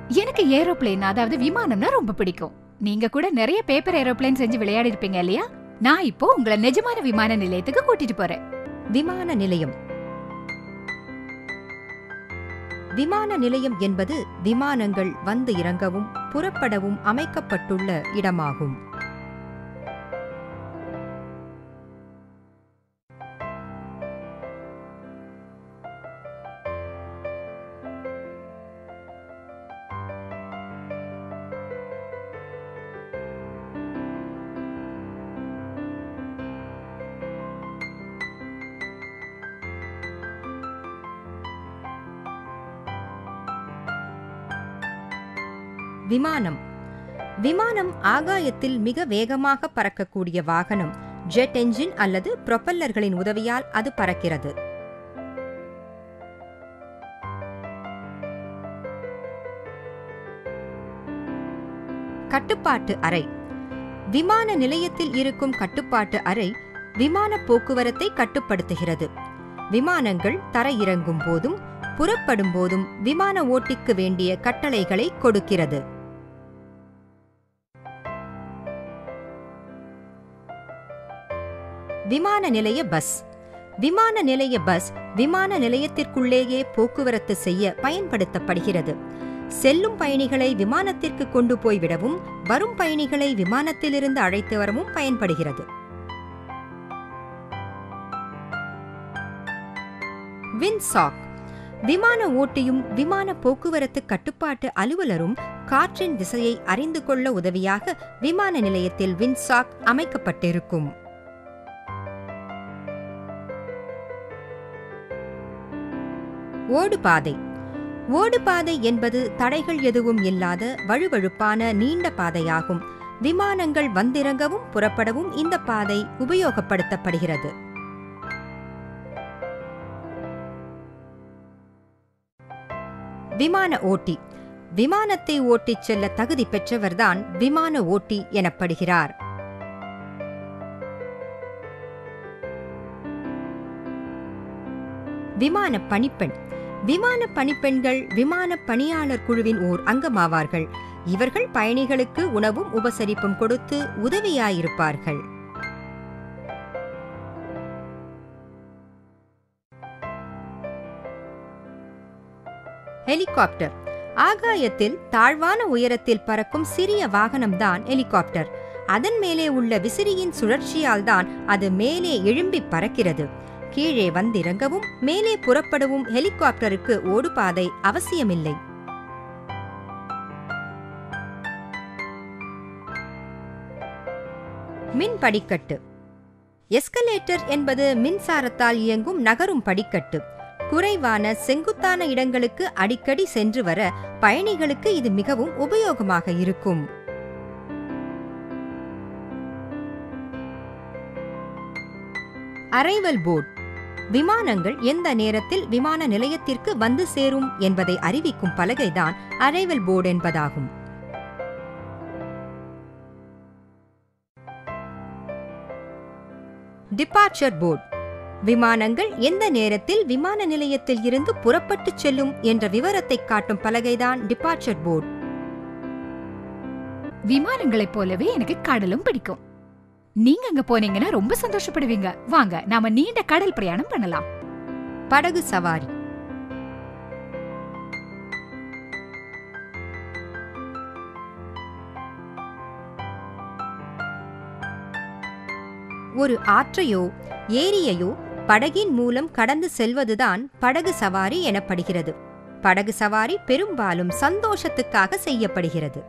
எனக்கு ஏரோப்ளேன் அதாவது விமானம்னா ரொம்ப பிடிக்கும் நீங்க கூட நிறைய பேப்பர் ஏரோப்ளேன் செஞ்சு விளையாடி இருப்பீங்க இல்லையா நான் இப்போ உங்களை நிஜமான விமான நிலையத்துக்கு கூட்டிட்டு போறேன் விமான நிலையம் விமான நிலையம் என்பது விமானங்கள் வந்து இறங்கவும் புறப்படவும் அமைக்கப்பட்டுள்ள இடமாகும் விமானம் விமானம் ஆகாயத்தில் மிக வேகமாக பறக்கக்கூடிய வாகனம் ஜெட் என்ஜின் அல்லது புரொப்பல்லர்களின் உதவியால் அது பறக்கிறது கட்டுப்பாட்டு அறை விமான நிலையத்தில் இருக்கும் கட்டுப்பாட்டு அறை விமான போக்குவரத்தை கட்டுப்படுத்துகிறது விமானங்கள் தரையிறங்கும் போதும் புறப்படும் போதும் விமான ஓட்டிக்கு வேண்டிய கட்டளைகளை கொடுக்கிறது விமான நிலைய பஸ் விமான நிலைய பஸ் விமான நிலையத்திற்குள்ளேயே போக்குவரத்து செய்ய பயன்படுத்தப்படுகிறது செல்லும் பயணிகளை விமானத்திற்கு கொண்டு போய் விடவும் வரும் பயணிகளை விமானத்திலிருந்து அழைத்து வரவும் பயன்படுகிறது வின்சாக் விமான ஓட்டியும் விமான போக்குவரத்து கட்டுப்பாட்டு அலுவலரும் காற்றின் திசையை அறிந்து கொள்ள உதவியாக விமான நிலையத்தில் வின்சாக் அமைக்கப்பட்டிருக்கும் ஓடுபாதை ஓடுபாதை என்பது தடைகள் எதுவும் இல்லாத வழுவழுப்பான நீண்ட பாதையாகும் விமானங்கள் வந்திறங்கவும் புறப்படவும் இந்த பாதை உபயோகப்படுத்தப்படுகிறது விமான ஓட்டி விமானத்தை ஓட்டிச் செல்ல தகுதி பெற்றவர்தான் விமான ஓட்டி எனப்படுகிறார் விமான பணிப்பெண் விமான பணிப்பெண்கள் விமான பணியாளர் குழுவின் ஓர் அங்கமாவார்கள் இவர்கள் பயணிகளுக்கு உணவும் உபசரிப்பும் கொடுத்து உதவியாயிருப்பார்கள் ஹெலிகாப்டர் ஆகாயத்தில் தாழ்வான உயரத்தில் பறக்கும் சிறிய வாகனம்தான் ஹெலிகாப்டர் அதன் மேலே உள்ள விசிறியின் சுழற்சியால் தான் அது மேலே எழும்பி பறக்கிறது கீழே வந்திறங்கவும் மேலே புறப்படவும் ஹெலிகாப்டருக்கு ஓடுபாதை அவசியமில்லை மின் படிக்கட்டு எஸ்கலேட்டர் என்பது மின்சாரத்தால் இயங்கும் நகரும் படிக்கட்டு குறைவான செங்குத்தான இடங்களுக்கு அடிக்கடி சென்று வர பயணிகளுக்கு இது மிகவும் உபயோகமாக இருக்கும் அரைவல் போர்ட் விமானங்கள் எந்த நேரத்தில் விமான நிலையத்திற்கு வந்து சேரும் என்பதை அறிவிக்கும் பலகைதான் அரைவல் போர்டு என்பதாகும் டிபார்ச்சர் போர்ட் விமானங்கள் எந்த நேரத்தில் விமான நிலையத்தில் இருந்து புறப்பட்டுச் செல்லும் என்ற விவரத்தை காட்டும் பலகைதான் டிபார்ச்சர் போர்டு விமானங்களைப் போலவே எனக்கு கடலும் பிடிக்கும் நீங்க அங்க போனீங்கன்னா ரொம்ப சந்தோஷப்படுவீங்க வாங்க நாம நீண்ட கடல் பிரயாணம் பண்ணலாம் படகு சவாரி ஒரு ஆற்றையோ ஏரியையோ படகின் மூலம் கடந்து செல்வதுதான் படகு சவாரி எனப்படுகிறது படகு சவாரி பெரும்பாலும் சந்தோஷத்துக்காக செய்யப்படுகிறது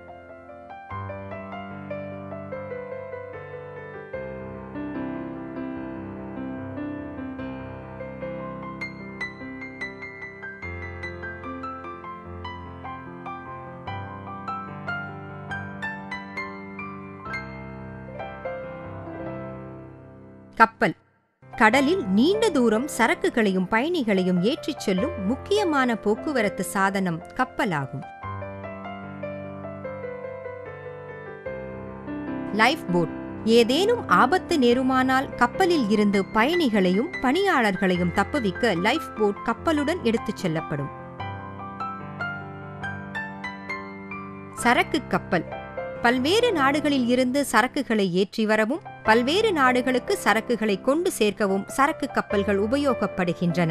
கப்பல் கடலில் நீண்ட தூரம் சரக்குகளையும் பயணிகளையும் ஏற்றிச் செல்லும் முக்கியமான போக்குவரத்து சாதனம் கப்பலாகும் லைஃப் போட் ஏதேனும் ஆபத்து நேருமானால் கப்பலில் இருந்து பயணிகளையும் பணியாளர்களையும் தப்புவிக்க லைஃப் போட் கப்பலுடன் எடுத்துச் செல்லப்படும் சரக்கு கப்பல் பல்வேறு நாடுகளில் இருந்து சரக்குகளை ஏற்றி வரவும் பல்வேறு நாடுகளுக்கு சரக்குகளை கொண்டு சேர்க்கவும் சரக்கு கப்பல்கள் உபயோகப்படுகின்றன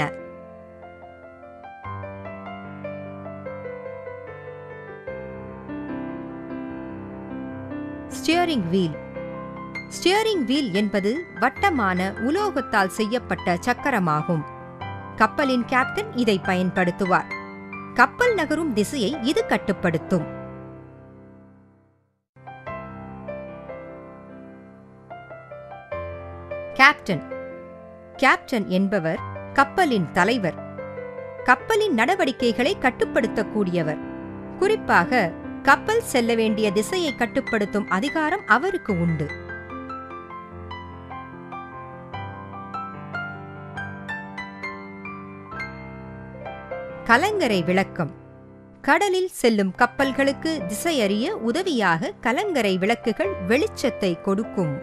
ஸ்டியரிங் வீல் ஸ்டியரிங் வீல் என்பது வட்டமான உலோகத்தால் செய்யப்பட்ட சக்கரமாகும் கப்பலின் கேப்டன் இதை பயன்படுத்துவார் கப்பல் நகரும் திசையை இது கட்டுப்படுத்தும் கேப்டன் கேப்டன் என்பவர் கப்பலின் தலைவர் கப்பலின் நடவடிக்கைகளை கட்டுப்படுத்தக்கூடியவர் குறிப்பாக கப்பல் செல்ல வேண்டிய திசையை கட்டுப்படுத்தும் அதிகாரம் அவருக்கு உண்டு கலங்கரை விளக்கம் கடலில் செல்லும் கப்பல்களுக்கு திசையறிய உதவியாக கலங்கரை விளக்குகள் வெளிச்சத்தை கொடுக்கும்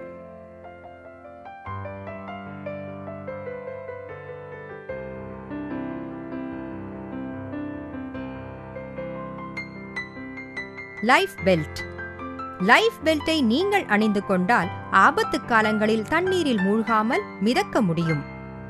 லைஃப் பெல்ட் லைஃப் பெல்ட்டை நீங்கள் அணிந்து கொண்டால் ஆபத்து காலங்களில் தண்ணீரில் மூழ்காமல் மிதக்க முடியும்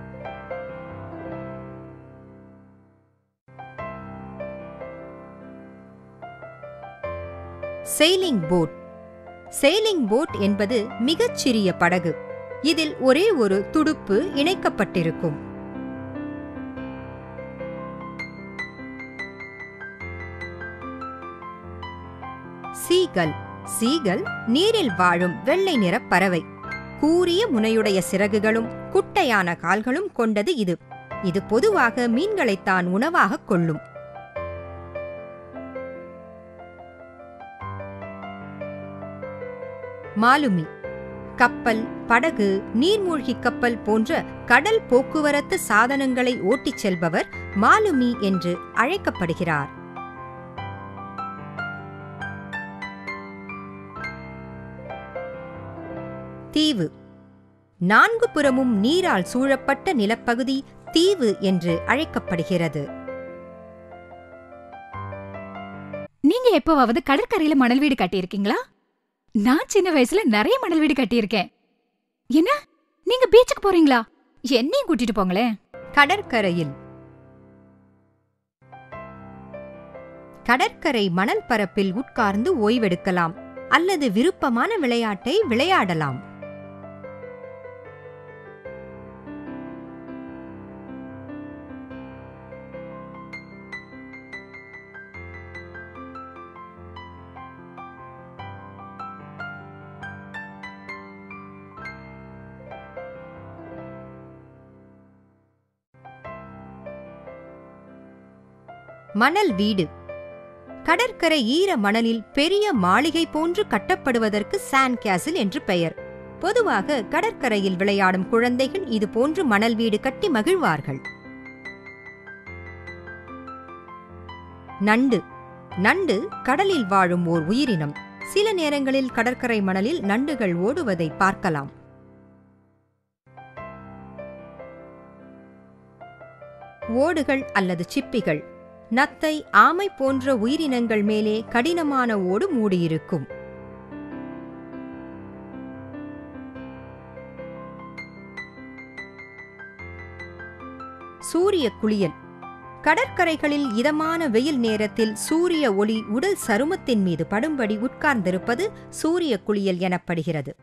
செயிலிங் போட் செயிலிங் போட் என்பது மிகச்சிறிய படகு இதில் ஒரே ஒரு துடுப்பு இணைக்கப்பட்டிருக்கும் சீகல் சீகல் நீரில் வாழும் வெள்ளை நிறப் பறவை கூரிய முனையுடைய சிறகுகளும் குட்டையான கால்களும் கொண்டது இது இது பொதுவாக மீன்களைத்தான் உணவாகக் கொள்ளும் மாலுமி கப்பல் படகு நீர்மூழ்கி கப்பல் போன்ற கடல் போக்குவரத்து சாதனங்களை ஓட்டிச் செல்பவர் மாலுமி என்று அழைக்கப்படுகிறார் தீவு நான்கு புறமும் நீரால் சூழப்பட்ட நிலப்பகுதி தீவு என்று அழைக்கப்படுகிறது நீங்க எப்பவாவது கடற்கரையில மணல் வீடு கட்டியிருக்கீங்களா நான் சின்ன வயசுல நிறைய மணல் வீடு கட்டியிருக்கேன் என்ன நீங்க பீச்சுக்கு போறீங்களா என்னையும் கூட்டிட்டு போங்களேன் கடற்கரையில் கடற்கரை மணல் பரப்பில் உட்கார்ந்து ஓய்வெடுக்கலாம் அல்லது விருப்பமான விளையாட்டை விளையாடலாம் மணல் வீடு கடற்கரை ஈர மணலில் பெரிய மாளிகை போன்று கட்டப்படுவதற்கு சாண்ட் கேசில் என்று பெயர் பொதுவாக கடற்கரையில் விளையாடும் குழந்தைகள் இது போன்று மணல் வீடு கட்டி மகிழ்வார்கள் நண்டு நண்டு கடலில் வாழும் ஓர் உயிரினம் சில நேரங்களில் கடற்கரை மணலில் நண்டுகள் ஓடுவதை பார்க்கலாம் ஓடுகள் அல்லது சிப்பிகள் நத்தை ஆமை போன்ற உயிரினங்கள் மேலே கடினமான ஓடு மூடியிருக்கும் சூரிய குளியல் கடற்கரைகளில் இதமான வெயில் நேரத்தில் சூரிய ஒளி உடல் சருமத்தின் மீது படும்படி உட்கார்ந்திருப்பது சூரிய குளியல் எனப்படுகிறது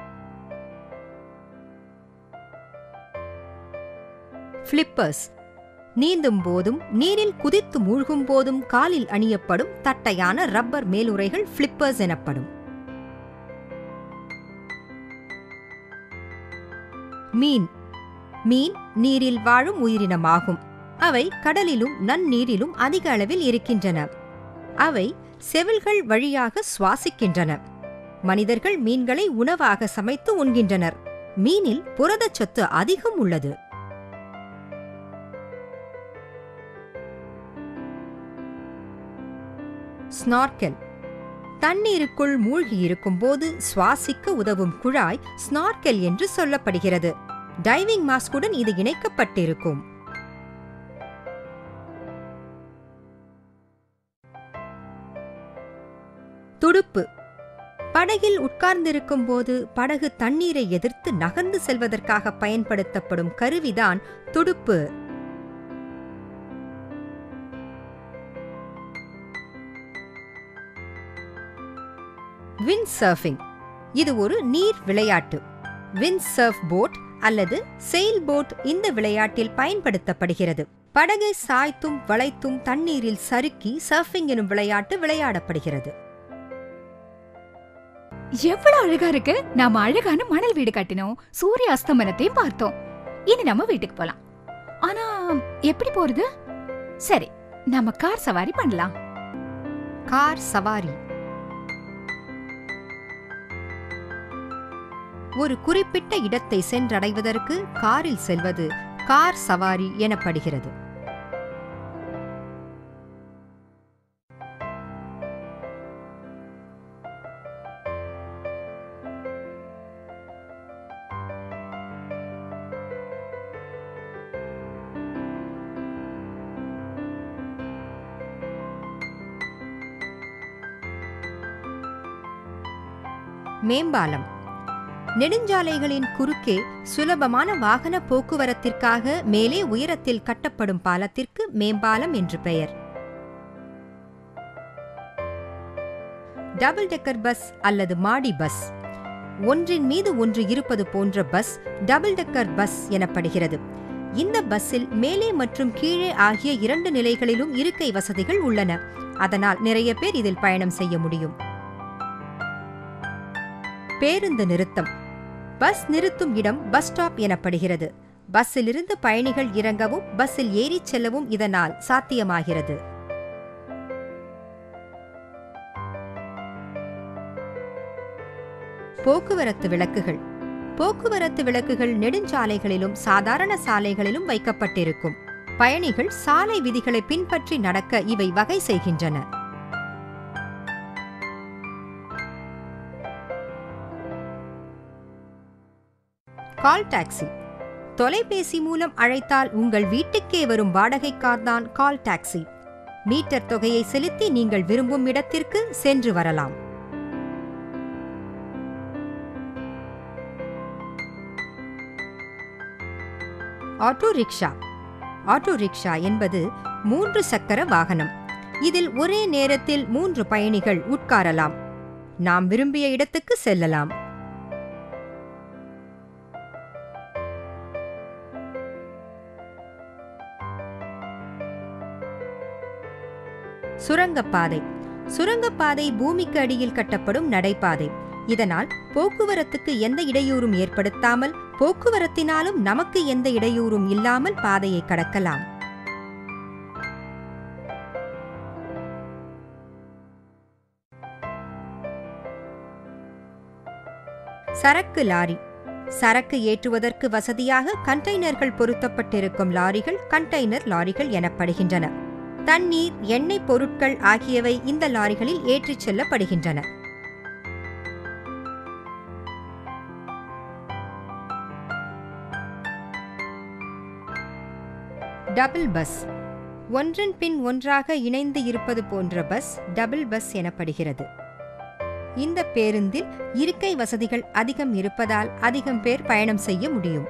ஃபிளிப்பர்ஸ் நீந்தும் போதும் நீரில் குதித்து மூழ்கும் போதும் காலில் அணியப்படும் தட்டையான ரப்பர் மேலுறைகள் ஃபிளிப்பர்ஸ் எனப்படும் மீன் மீன் நீரில் வாழும் உயிரினமாகும் அவை கடலிலும் நன்னீரிலும் அதிக அளவில் இருக்கின்றன அவை செவில்கள் வழியாக சுவாசிக்கின்றன மனிதர்கள் மீன்களை உணவாக சமைத்து உண்கின்றனர் மீனில் புரதச்சத்து அதிகம் உள்ளது ஸ்னார்க்கெல் தண்ணீருக்குள் மூழ்கியிருக்கும் போது சுவாசிக்க உதவும் குழாய் ஸ்னார்க்கெல் என்று சொல்லப்படுகிறது டைவிங் மாஸ்குடன் இது இணைக்கப்பட்டிருக்கும் துடுப்பு படகில் உட்கார்ந்திருக்கும் போது படகு தண்ணீரை எதிர்த்து நகர்ந்து செல்வதற்காக பயன்படுத்தப்படும் கருவிதான் துடுப்பு விண்ட் சர்ஃபிங் இது ஒரு நீர் விளையாட்டு விண்ட் சர்ஃப் போட் அல்லது செயில் போட் இந்த விளையாட்டில் பயன்படுத்தப்படுகிறது படகை சாய்த்தும் வளைத்தும் தண்ணீரில் சறுக்கி சர்ஃபிங் எனும் விளையாட்டு விளையாடப்படுகிறது எவ்வளவு அழகா இருக்கு நாம அழகான மணல் வீடு கட்டினோம் சூரிய அஸ்தமனத்தையும் பார்த்தோம் இனி நம்ம வீட்டுக்கு போலாம் ஆனா எப்படி போறது சரி நம்ம கார் சவாரி பண்ணலாம் கார் சவாரி ஒரு குறிப்பிட்ட இடத்தை சென்றடைவதற்கு காரில் செல்வது கார் சவாரி எனப்படுகிறது மேம்பாலம் நெடுஞ்சாலைகளின் குறுக்கே சுலபமான வாகன போக்குவரத்திற்காக மேலே உயரத்தில் கட்டப்படும் பாலத்திற்கு மேம்பாலம் என்று பெயர் டபுள் டெக்கர் பஸ் அல்லது மாடி பஸ் ஒன்றின் மீது ஒன்று இருப்பது போன்ற பஸ் டபுள் டெக்கர் பஸ் எனப்படுகிறது இந்த பஸ்ஸில் மேலே மற்றும் கீழே ஆகிய இரண்டு நிலைகளிலும் இருக்கை வசதிகள் உள்ளன அதனால் நிறைய பேர் இதில் பயணம் செய்ய முடியும் பேருந்து நிறுத்தம் பஸ் நிறுத்தும் இடம் பஸ் ஸ்டாப் எனப்படுகிறது பஸ்ஸிலிருந்து பயணிகள் இறங்கவும் பஸ்ஸில் ஏறிச் செல்லவும் இதனால் சாத்தியமாகிறது போக்குவரத்து விளக்குகள் போக்குவரத்து விளக்குகள் நெடுஞ்சாலைகளிலும் சாதாரண சாலைகளிலும் வைக்கப்பட்டிருக்கும் பயணிகள் சாலை விதிகளை பின்பற்றி நடக்க இவை வகை செய்கின்றன கால் டாக்ஸி தொலைபேசி மூலம் அழைத்தால் உங்கள் வீட்டுக்கே வரும் வாடகை கார் தான் கால் டாக்ஸி மீட்டர் தொகையை செலுத்தி நீங்கள் விரும்பும் இடத்திற்கு சென்று வரலாம் ஆட்டோ ரிக்ஷா ஆட்டோ ரிக்ஷா என்பது மூன்று சக்கர வாகனம் இதில் ஒரே நேரத்தில் மூன்று பயணிகள் உட்காரலாம் நாம் விரும்பிய இடத்துக்கு செல்லலாம் சுரங்கப்பாதை சுரங்கப்பாதை பூமிக்கு அடியில் கட்டப்படும் நடைபாதை இதனால் போக்குவரத்துக்கு எந்த இடையூறும் ஏற்படுத்தாமல் போக்குவரத்தினாலும் நமக்கு எந்த இடையூறும் இல்லாமல் பாதையை கடக்கலாம் சரக்கு லாரி சரக்கு ஏற்றுவதற்கு வசதியாக கண்டெய்னர்கள் பொருத்தப்பட்டிருக்கும் லாரிகள் கண்டெய்னர் லாரிகள் எனப்படுகின்றன தண்ணீர் எண்ணெய் பொருட்கள் ஆகியவை இந்த லாரிகளில் ஏற்றிச் செல்லப்படுகின்றன டபுள் பஸ் ஒன்றன் பின் ஒன்றாக இணைந்து இருப்பது போன்ற பஸ் டபுள் பஸ் எனப்படுகிறது இந்த பேருந்தில் இருக்கை வசதிகள் அதிகம் இருப்பதால் அதிகம் பேர் பயணம் செய்ய முடியும்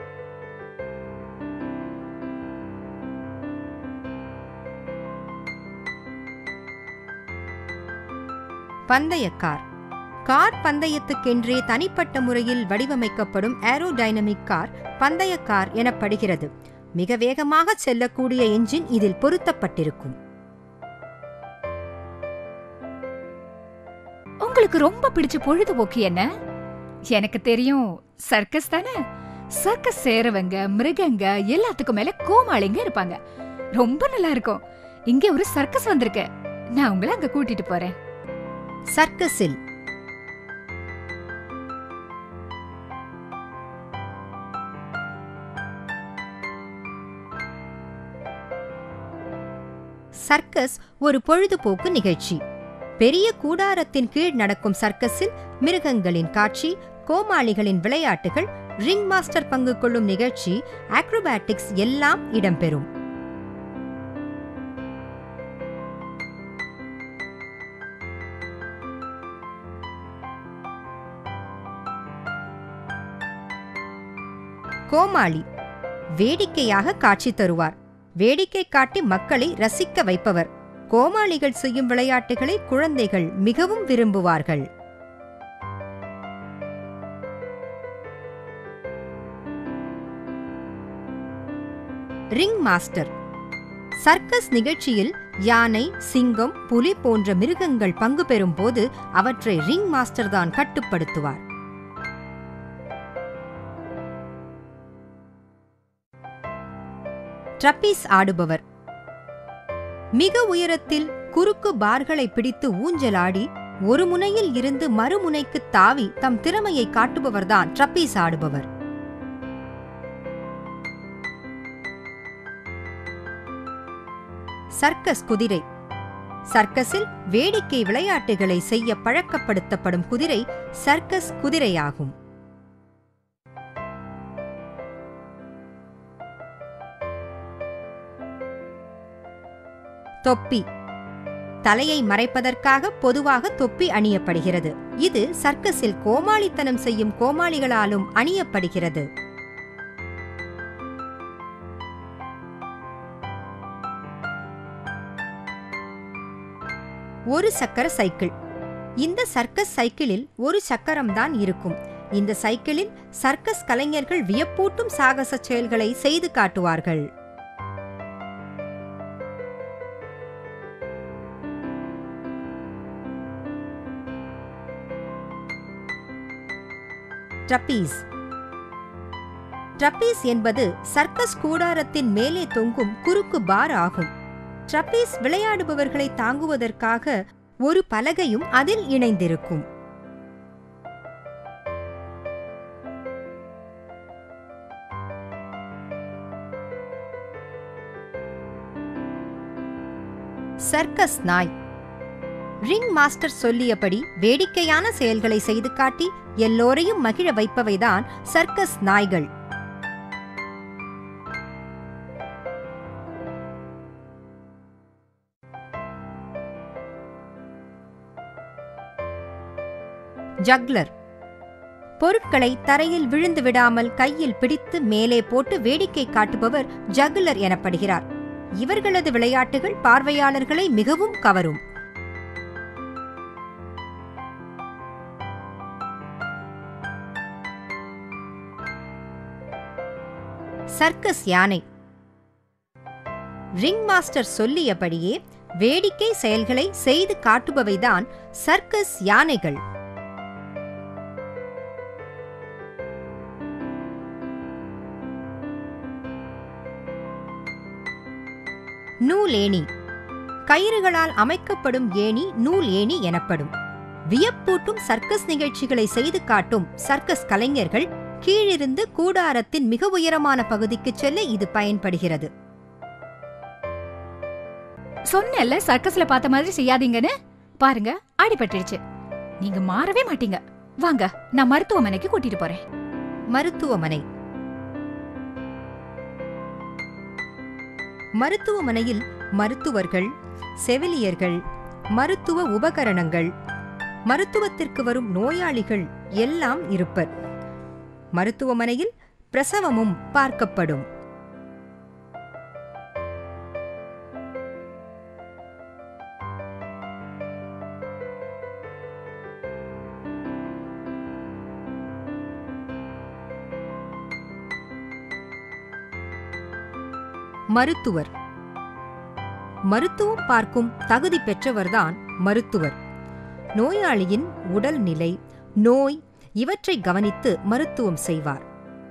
பந்தய கார் கார் பந்தயத்துக்கென்றே தனிப்பட்ட முறையில் வடிவமைக்கப்படும் ஏரோடைனமிக் கார் பந்தய கார் எனப்படுகிறது மிக வேகமாக செல்லக்கூடிய என்ஜின் இதில் பொருத்தப்பட்டிருக்கும் உங்களுக்கு ரொம்ப பிடிச்ச பொழுதுபோக்கு என்ன எனக்கு தெரியும் சர்க்கஸ் தானே சர்க்கஸ் சேரவங்க மிருகங்க எல்லாத்துக்கும் மேல கோமாளிங்க இருப்பாங்க ரொம்ப நல்லா இருக்கும் இங்க ஒரு சர்க்கஸ் வந்திருக்கு நான் உங்களை அங்க கூட்டிட்டு போறேன் சர்க்கஸில் சர்க்கஸ் ஒரு பொழுதுபோக்கு நிகழ்ச்சி பெரிய கூடாரத்தின் கீழ் நடக்கும் சர்க்கஸில் மிருகங்களின் காட்சி கோமாளிகளின் விளையாட்டுகள் ரிங் மாஸ்டர் பங்கு கொள்ளும் நிகழ்ச்சி ஆக்ரோபாட்டிக்ஸ் எல்லாம் இடம்பெறும் கோமாளி வேடிக்கையாக காட்சி தருவார் வேடிக்கை காட்டி மக்களை ரசிக்க வைப்பவர் கோமாளிகள் செய்யும் விளையாட்டுகளை குழந்தைகள் மிகவும் விரும்புவார்கள் ரிங் மாஸ்டர் சர்க்கஸ் நிகழ்ச்சியில் யானை சிங்கம் புலி போன்ற மிருகங்கள் பங்கு பெறும் போது அவற்றை ரிங் மாஸ்டர் தான் கட்டுப்படுத்துவார் ட்ரப்பீஸ் ஆடுபவர் மிக உயரத்தில் குறுக்கு பார்களை பிடித்து ஊஞ்சலாடி ஒரு முனையில் இருந்து மறுமுனைக்கு தாவி தம் திறமையை காட்டுபவர்தான் ட்ரப்பீஸ் ஆடுபவர் சர்க்கஸ் குதிரை சர்க்கஸில் வேடிக்கை விளையாட்டுகளை செய்ய பழக்கப்படுத்தப்படும் குதிரை சர்க்கஸ் குதிரையாகும் தொப்பி தலையை மறைப்பதற்காக பொதுவாக தொப்பி அணியப்படுகிறது இது சர்க்கஸில் கோமாளித்தனம் செய்யும் கோமாளிகளாலும் அணியப்படுகிறது ஒரு சக்கர சைக்கிள் இந்த சர்க்கஸ் சைக்கிளில் ஒரு சக்கரம்தான் இருக்கும் இந்த சைக்கிளில் சர்க்கஸ் கலைஞர்கள் வியப்பூட்டும் சாகச செயல்களை செய்து காட்டுவார்கள் ட்ரப்பீஸ் ட்ரப்பீஸ் என்பது சர்க்கஸ் கூடாரத்தின் மேலே தொங்கும் குறுக்கு பார் ஆகும் ட்ரப்பீஸ் விளையாடுபவர்களை தாங்குவதற்காக ஒரு பலகையும் அதில் இணைந்திருக்கும் சர்க்கஸ் நாய் ரிங் மாஸ்டர் சொல்லியபடி வேடிக்கையான செயல்களை செய்து காட்டி எல்லோரையும் மகிழ வைப்பவைதான் சர்க்கஸ் நாய்கள் ஜக்லர் பொருட்களை தரையில் விழுந்து விடாமல் கையில் பிடித்து மேலே போட்டு வேடிக்கை காட்டுபவர் ஜகுலர் எனப்படுகிறார் இவர்களது விளையாட்டுகள் பார்வையாளர்களை மிகவும் கவரும் சர்க்கஸ் யானை ரிங் மாஸ்டர் சொல்லியபடியே வேடிக்கை செயல்களை செய்து காட்டுபவைதான் சர்க்கஸ் யானைகள் நூலேணி கயிறுகளால் அமைக்கப்படும் ஏணி நூல் ஏணி எனப்படும் வியப்பூட்டும் சர்க்கஸ் நிகழ்ச்சிகளை செய்து காட்டும் சர்க்கஸ் கலைஞர்கள் கீழிருந்து கூடாரத்தின் மிக உயரமான பகுதிக்கு செல்ல இது பயன்படுகிறது சொன்னேன்ல சர்க்கஸ்ல பார்த்த மாதிரி செய்யாதீங்கன்னு பாருங்க அடிபட்டுடுச்சு நீங்க மாறவே மாட்டீங்க வாங்க நான் மருத்துவமனைக்கு கூட்டிட்டு போறேன் மருத்துவமனை மருத்துவமனையில் மருத்துவர்கள் செவிலியர்கள் மருத்துவ உபகரணங்கள் மருத்துவத்திற்கு வரும் நோயாளிகள் எல்லாம் இருப்பர் மருத்துவமனையில் பிரசவமும் பார்க்கப்படும் மருத்துவர் மருத்துவம் பார்க்கும் தகுதி பெற்றவர்தான் மருத்துவர் நோயாளியின் உடல்நிலை நோய் இவற்றை கவனித்து மருத்துவம் செய்வார்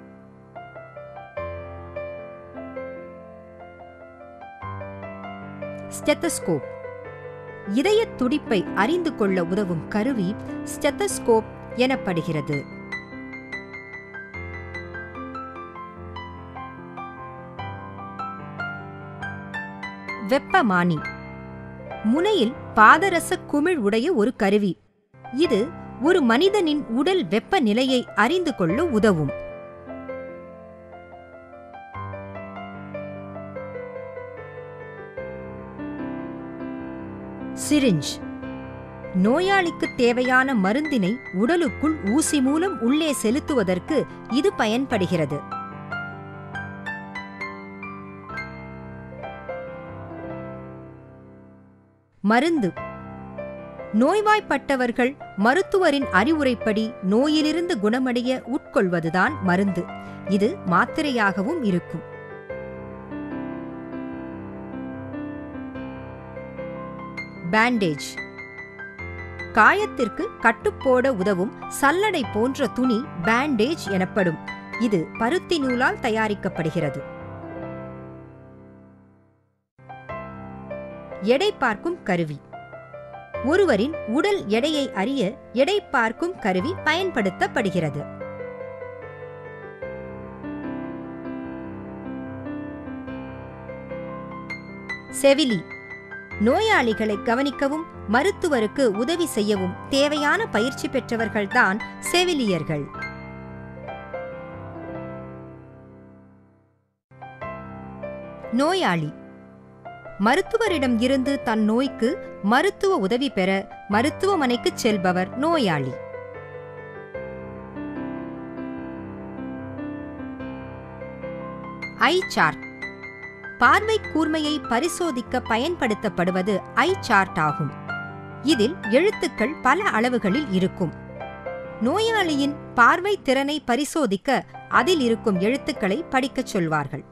ஸ்டெத்தஸ்கோப் இதயத் துடிப்பை அறிந்து கொள்ள உதவும் கருவி ஸ்டெத்தஸ்கோப் எனப்படுகிறது வெப்பமானி முனையில் பாதரச குமிழ் உடைய ஒரு கருவி இது ஒரு மனிதனின் உடல் வெப்பநிலையை அறிந்து கொள்ள உதவும் சிரிஞ்ச் நோயாளிக்கு தேவையான மருந்தினை உடலுக்குள் ஊசி மூலம் உள்ளே செலுத்துவதற்கு இது பயன்படுகிறது மருந்து நோய்வாய்ப்பட்டவர்கள் மருத்துவரின் அறிவுரைப்படி நோயிலிருந்து குணமடைய உட்கொள்வதுதான் மருந்து இது மாத்திரையாகவும் இருக்கும் பேண்டேஜ் காயத்திற்கு கட்டுப்போட உதவும் சல்லடை போன்ற துணி பேண்டேஜ் எனப்படும் இது பருத்தி நூலால் தயாரிக்கப்படுகிறது எடை பார்க்கும் கருவி ஒருவரின் உடல் எடையை அறிய எடை பார்க்கும் கருவி பயன்படுத்தப்படுகிறது செவிலி நோயாளிகளை கவனிக்கவும் மருத்துவருக்கு உதவி செய்யவும் தேவையான பயிற்சி பெற்றவர்கள்தான் செவிலியர்கள் நோயாளி மருத்துவரிடம் இருந்து தன் நோய்க்கு மருத்துவ உதவி பெற மருத்துவமனைக்குச் செல்பவர் நோயாளி ஐ சார்ட் பார்வை கூர்மையை பரிசோதிக்க பயன்படுத்தப்படுவது ஐ சார்ட் ஆகும் இதில் எழுத்துக்கள் பல அளவுகளில் இருக்கும் நோயாளியின் பார்வை திறனை பரிசோதிக்க அதில் இருக்கும் எழுத்துக்களை படிக்கச் சொல்வார்கள்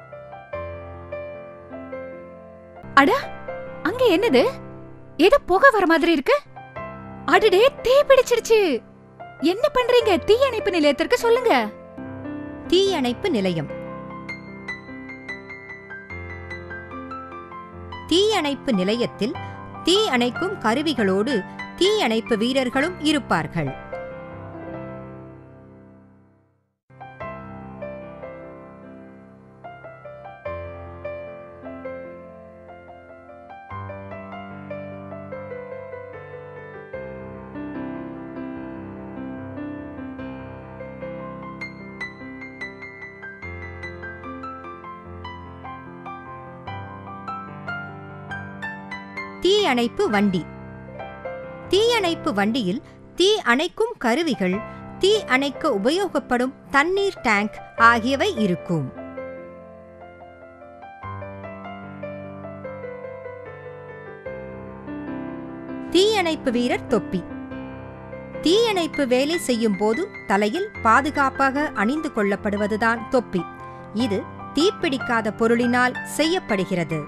அங்க என்னது ஏதோ புகை வர மாதிரி இருக்கு அடடே தீ பிடிச்சிருச்சு என்ன பண்றீங்க தீயணைப்பு நிலையத்திற்கு சொல்லுங்க தீயணைப்பு நிலையம் தீயணைப்பு நிலையத்தில் தீ அணைக்கும் கருவிகளோடு தீயணைப்பு வீரர்களும் இருப்பார்கள் தீயணைப்பு வண்டி தீயணைப்பு வண்டியில் தீ அணைக்கும் கருவிகள் தீ அணைக்க உபயோகப்படும் தண்ணீர் டேங்க் ஆகியவை இருக்கும் தீயணைப்பு வீரர் தொப்பி தீயணைப்பு வேலை செய்யும் போது தலையில் பாதுகாப்பாக அணிந்து கொள்ளப்படுவதுதான் தொப்பி இது தீப்பிடிக்காத பொருளினால் செய்யப்படுகிறது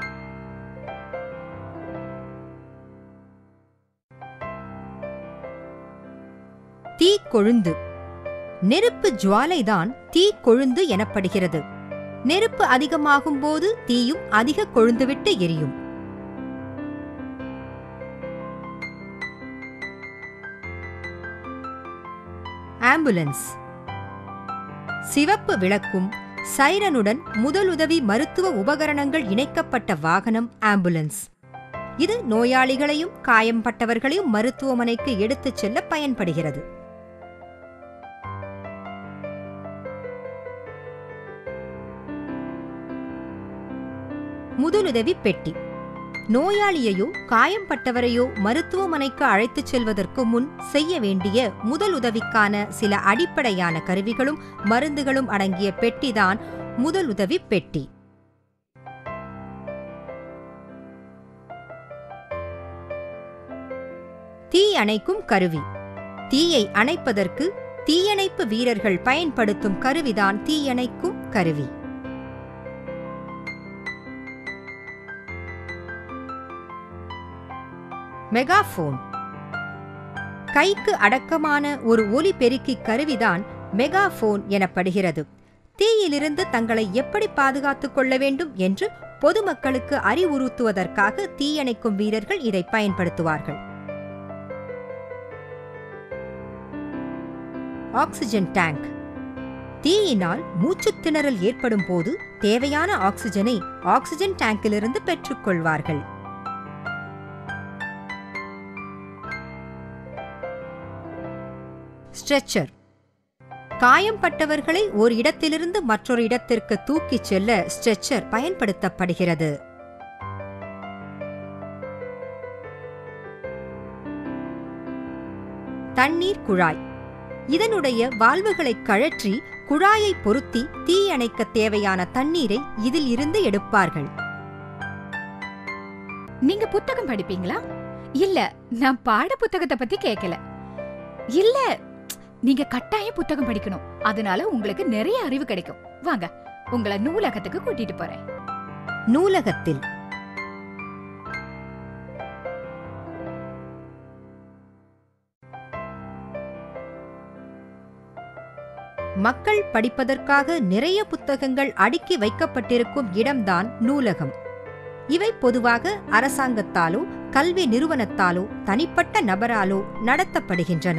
தீ கொழுந்து நெருப்பு ஜுவாலைதான் தீ கொழுந்து எனப்படுகிறது நெருப்பு அதிகமாகும் போது தீயும் அதிக கொழுந்துவிட்டு எரியும் ஆம்புலன்ஸ் சிவப்பு விளக்கும் சைரனுடன் முதலுதவி மருத்துவ உபகரணங்கள் இணைக்கப்பட்ட வாகனம் ஆம்புலன்ஸ் இது நோயாளிகளையும் காயம்பட்டவர்களையும் மருத்துவமனைக்கு எடுத்துச் செல்ல பயன்படுகிறது முதலுதவி பெட்டி நோயாளியையோ காயம்பட்டவரையோ மருத்துவமனைக்கு அழைத்துச் செல்வதற்கு முன் செய்ய வேண்டிய முதலுதவிக்கான சில அடிப்படையான கருவிகளும் மருந்துகளும் அடங்கிய பெட்டிதான் முதலுதவி பெட்டி தீ அணைக்கும் கருவி தீயை அணைப்பதற்கு தீயணைப்பு வீரர்கள் பயன்படுத்தும் கருவிதான் தீயணைக்கும் கருவி மெகாஃபோன் கைக்கு அடக்கமான ஒரு ஒலி பெருக்கி கருவிதான் மெகாஃபோன் எனப்படுகிறது தீயிலிருந்து தங்களை எப்படி பாதுகாத்துக் கொள்ள வேண்டும் என்று பொதுமக்களுக்கு அறிவுறுத்துவதற்காக தீயணைக்கும் வீரர்கள் இதை பயன்படுத்துவார்கள் ஆக்சிஜன் டேங்க் தீயினால் மூச்சுத் திணறல் ஏற்படும் போது தேவையான ஆக்சிஜனை ஆக்சிஜன் டேங்கிலிருந்து பெற்றுக்கொள்வார்கள் ஸ்ட்ரெச்சர் காயம்பட்டவர்களை ஒரு இடத்திலிருந்து மற்றொரு இடத்திற்கு தூக்கிச் செல்ல ஸ்ட்ரெச்சர் பயன்படுத்தப்படுகிறது தண்ணீர் குழாய் இதனுடைய வால்வுகளை கழற்றி குழாயை பொருத்தி தீயணைக்க தேவையான தண்ணீரை இதில் இருந்து எடுப்பார்கள் நீங்க புத்தகம் படிப்பீங்களா இல்ல நான் பாட புத்தகத்தை பத்தி கேக்கல இல்ல நீங்க கட்டாய புத்தகம் படிக்கணும் அதனால உங்களுக்கு நிறைய அறிவு கிடைக்கும் வாங்க உங்களை நூலகத்துக்கு கூட்டிட்டு போறேன் நூலகத்தில் மக்கள் படிப்பதற்காக நிறைய புத்தகங்கள் அடுக்கி வைக்கப்பட்டிருக்கும் இடம்தான் நூலகம் இவை பொதுவாக அரசாங்கத்தாலோ கல்வி நிறுவனத்தாலோ தனிப்பட்ட நபராலோ நடத்தப்படுகின்றன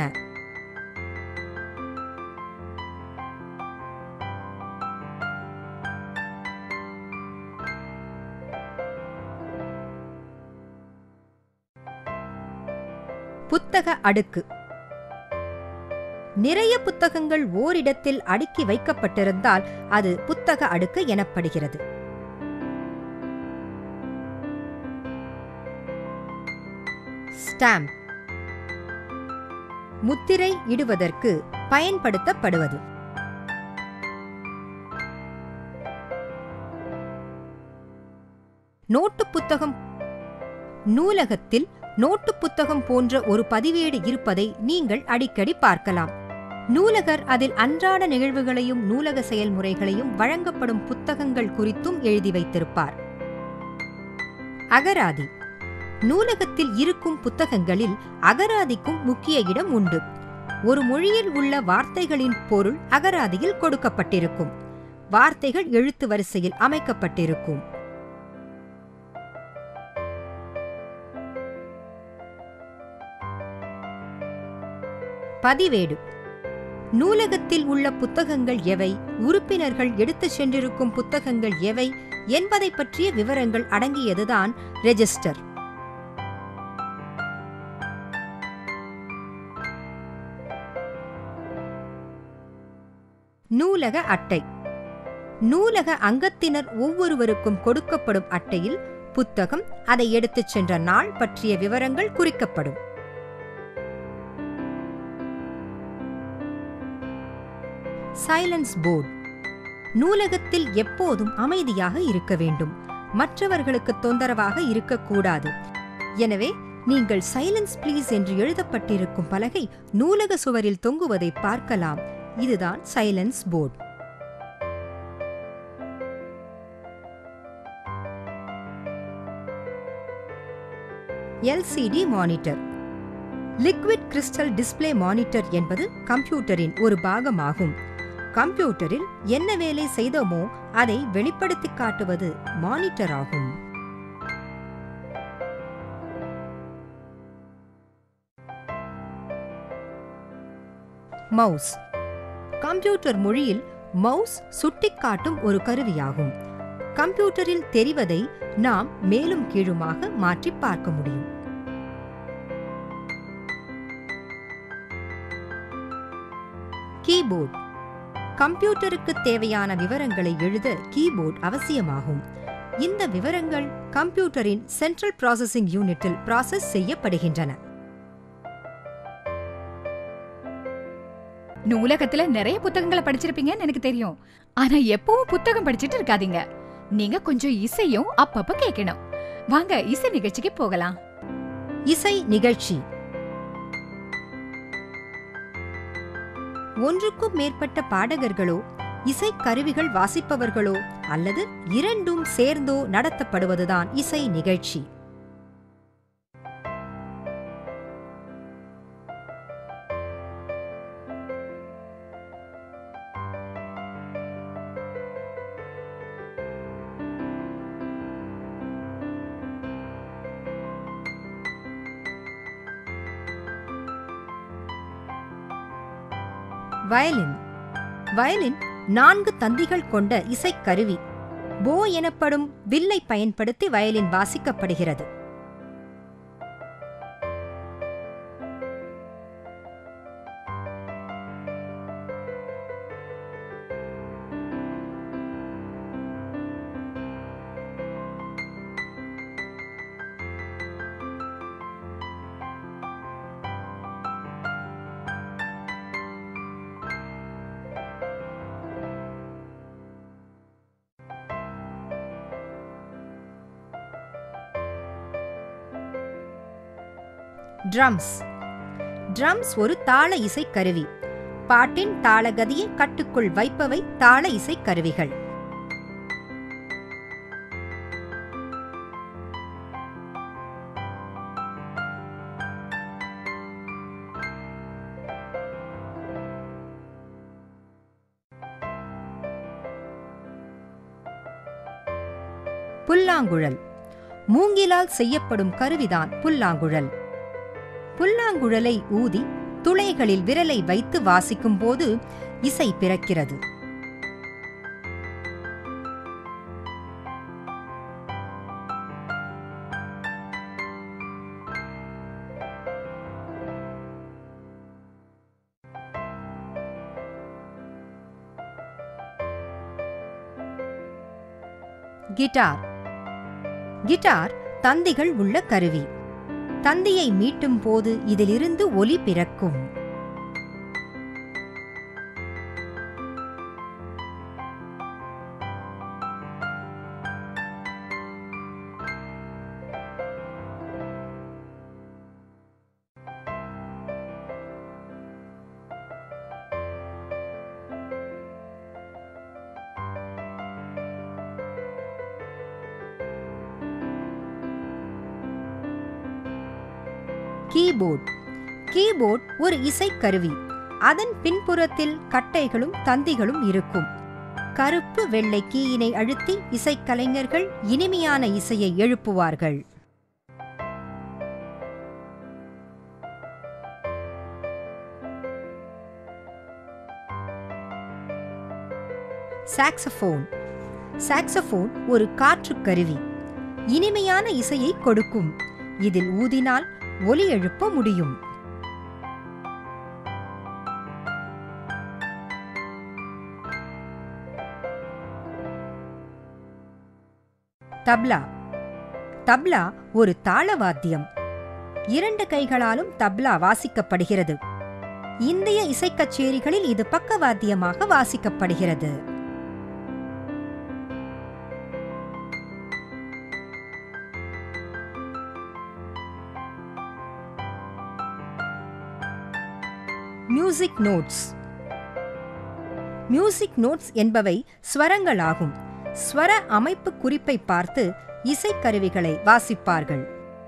புத்தக அடுக்கு நிறைய புத்தகங்கள் ஓரிடத்தில் அடுக்கி வைக்கப்பட்டிருந்தால் அது புத்தக அடுக்கு எனப்படுகிறது ஸ்டாம்ப் முத்திரை இடுவதற்கு பயன்படுத்தப்படுவது நோட்டு புத்தகம் நூலகத்தில் நோட்டு புத்தகம் போன்ற ஒரு பதிவேடு இருப்பதை நீங்கள் அடிக்கடி பார்க்கலாம் நூலகர் அதில் அன்றாட நிகழ்வுகளையும் நூலக செயல்முறைகளையும் வழங்கப்படும் புத்தகங்கள் குறித்தும் எழுதி வைத்திருப்பார் அகராதி நூலகத்தில் இருக்கும் புத்தகங்களில் அகராதிக்கும் முக்கிய இடம் உண்டு ஒரு மொழியில் உள்ள வார்த்தைகளின் பொருள் அகராதியில் கொடுக்கப்பட்டிருக்கும் வார்த்தைகள் எழுத்து வரிசையில் அமைக்கப்பட்டிருக்கும் பதிவேடு நூலகத்தில் உள்ள புத்தகங்கள் எவை உறுப்பினர்கள் எடுத்துச் சென்றிருக்கும் புத்தகங்கள் எவை என்பதை பற்றிய விவரங்கள் அடங்கியதுதான் ரெஜிஸ்டர் நூலக அட்டை நூலக அங்கத்தினர் ஒவ்வொருவருக்கும் கொடுக்கப்படும் அட்டையில் புத்தகம் அதை எடுத்துச் சென்ற நாள் பற்றிய விவரங்கள் குறிக்கப்படும் சைலன்ஸ் போர்டு நூலகத்தில் எப்போதும் அமைதியாக இருக்க வேண்டும் மற்றவர்களுக்கு தொந்தரவாக இருக்கக்கூடாது எனவே நீங்கள் சைலன்ஸ் ப்ளீஸ் என்று எழுதப்பட்டிருக்கும் பலகை நூலக சுவரில் தொங்குவதை பார்க்கலாம் இதுதான் silence board LCD monitor liquid crystal display monitor என்பது கம்ப்யூட்டரின் ஒரு பாகமாகும் கம்ப்யூட்டரில் என்ன வேலை செய்தோமோ அதை வெளிப்படுத்தி காட்டுவது மானிட்டர் ஆகும் மவுஸ் கம்ப்யூட்டர் மொழியில் மவுஸ் சுட்டிக்காட்டும் ஒரு கருவியாகும் கம்ப்யூட்டரில் தெரிவதை நாம் மேலும் கீழுமாக மாற்றி பார்க்க முடியும் கீபோர்ட் கம்ப்யூட்டருக்கு தேவையான விவரங்களை எழுத கீபோர்ட் அவசியமாகும் இந்த விவரங்கள் கம்ப்யூட்டரின் சென்ட்ரல் ப்ராசஸிங் யூனிட்டில் ப்ராசஸ் செய்யப்படுகின்றன நூலகத்துல நிறைய புத்தகங்களை படிச்சிருப்பீங்கன்னு எனக்கு தெரியும் ஆனா எப்பவும் புத்தகம் படிச்சிட்டு இருக்காதீங்க நீங்க கொஞ்சம் இசையும் அப்பப்ப கேட்கணும் வாங்க இசை நிகழ்ச்சிக்கு போகலாம் இசை நிகழ்ச்சி ஒன்றுக்கும் மேற்பட்ட பாடகர்களோ இசைக்கருவிகள் வாசிப்பவர்களோ அல்லது இரண்டும் சேர்ந்தோ நடத்தப்படுவதுதான் இசை நிகழ்ச்சி வயலின் வயலின் நான்கு தந்திகள் கொண்ட இசைக்கருவி போ எனப்படும் வில்லை பயன்படுத்தி வயலின் வாசிக்கப்படுகிறது ட்ரம்ஸ் ட்ரம்ஸ் ஒரு தாள இசை கருவி பாட்டின் தாளகதியை கட்டுக்குள் வைப்பவை தாள இசை கருவிகள் புல்லாங்குழல் மூங்கிலால் செய்யப்படும் கருவிதான் புல்லாங்குழல் புல்லாங்குழலை ஊதி துளைகளில் விரலை வைத்து வாசிக்கும் போது இசை பிறக்கிறது கிட்டார் கிட்டார் தந்திகள் உள்ள கருவி தந்தியை மீட்டும் போது இதிலிருந்து ஒலி பிறக்கும் கீபோர்ட் கீபோர்ட் ஒரு இசைக்கருவி அதன் பின்புறத்தில் கட்டைகளும் தந்திகளும் இருக்கும் கருப்பு வெள்ளை கீயினை அழுத்தி இசைக்கலைஞர்கள் இனிமையான இசையை எழுப்புவார்கள் சாக்ஸபோன் சாக்ஸபோன் ஒரு காற்றுக் கருவி இனிமையான இசையை கொடுக்கும் இதில் ஊதினால் ஒலி எழுப்ப முடியும் தப்லா தப்லா ஒரு தாளவாத்தியம் இரண்டு கைகளாலும் தப்லா வாசிக்கப்படுகிறது இந்திய இசைக் கச்சேரிகளில் இது பக்கவாத்தியமாக வாசிக்கப்படுகிறது மியூசிக் நோட்ஸ் மியூசிக் நோட்ஸ் என்பவை ஸ்வரங்களாகும் ஸ்வர அமைப்பு குறிப்பை பார்த்து இசைக்கருவிகளை வாசிப்பார்கள்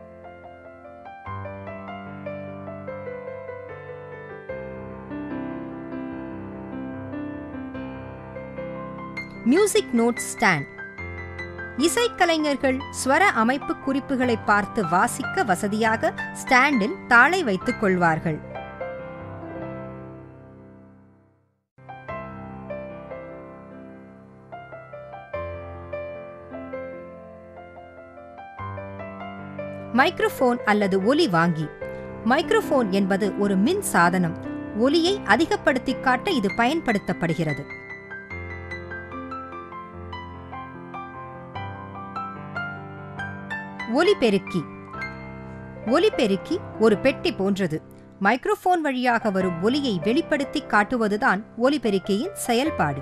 மியூசிக் நோட் ஸ்டாண்ட் இசைக்கலைஞர்கள் ஸ்வர அமைப்பு குறிப்புகளை பார்த்து வாசிக்க வசதியாக ஸ்டாண்டில் தாளை வைத்துக் கொள்வார்கள் மைக்ரோஃபோன் அல்லது ஒலி வாங்கி மைக்ரோஃபோன் என்பது ஒரு மின் சாதனம் ஒலியை அதிகப்படுத்திக் காட்ட இது பயன்படுத்தப்படுகிறது ஒலிபெருக்கி ஒலிபெருக்கி ஒரு பெட்டி போன்றது மைக்ரோஃபோன் வழியாக வரும் ஒலியை வெளிப்படுத்தி காட்டுவதுதான் ஒலிபெருக்கியின் செயல்பாடு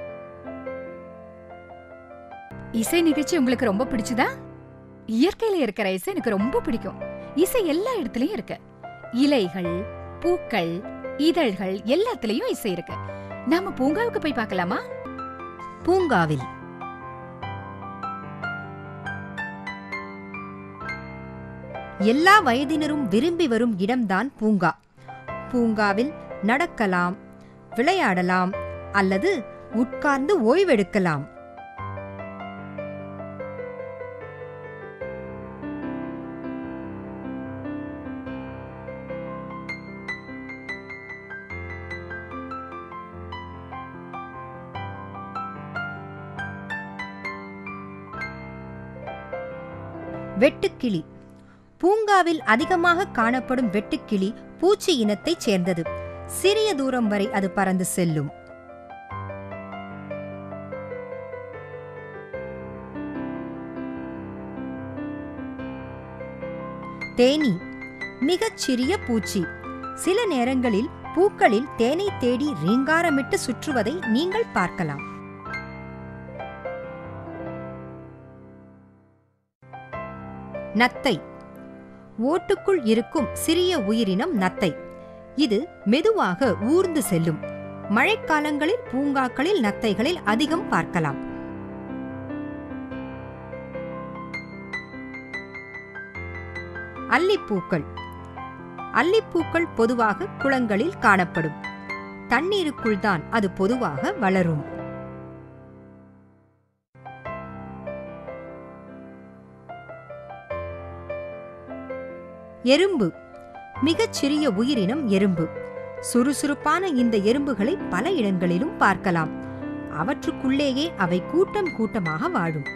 இசை நிகழ்ச்சி உங்களுக்கு ரொம்ப பிடிச்சதா இயற்கையில இருக்கிற இசை எனக்கு ரொம்ப பிடிக்கும் இசை எல்லா இடத்துலயும் இருக்கு இலைகள் பூக்கள் இதழ்கள் எல்லாத்துலயும் இசை இருக்கு நாம பூங்காவுக்கு போய் பார்க்கலாமா பூங்காவில் எல்லா வயதினரும் விரும்பி வரும் இடம்தான் பூங்கா பூங்காவில் நடக்கலாம் விளையாடலாம் அல்லது உட்கார்ந்து ஓய்வெடுக்கலாம் வெட்டுக்கிளி பூங்காவில் அதிகமாக காணப்படும் வெட்டுக்கிளி பூச்சி இனத்தைச் சேர்ந்தது சிறிய தூரம் வரை அது பறந்து செல்லும் தேனி மிகச் சிறிய பூச்சி சில நேரங்களில் பூக்களில் தேனை தேடி ரீங்காரமிட்டு சுற்றுவதை நீங்கள் பார்க்கலாம் நத்தை ஓட்டுக்குள் இருக்கும் சிறிய உயிரினம் நத்தை இது மெதுவாக ஊர்ந்து செல்லும் மழைக்காலங்களில் பூங்காக்களில் நத்தைகளில் அதிகம் பார்க்கலாம் அல்லிப்பூக்கள் அல்லிப்பூக்கள் பொதுவாக குளங்களில் காணப்படும் தண்ணீருக்குள் தான் அது பொதுவாக வளரும் எறும்பு மிகச் சிறிய உயிரினம் எறும்பு சுறுசுறுப்பான இந்த எறும்புகளை பல இடங்களிலும் பார்க்கலாம் அவற்றுக்குள்ளேயே அவை கூட்டம் கூட்டமாக வாழும்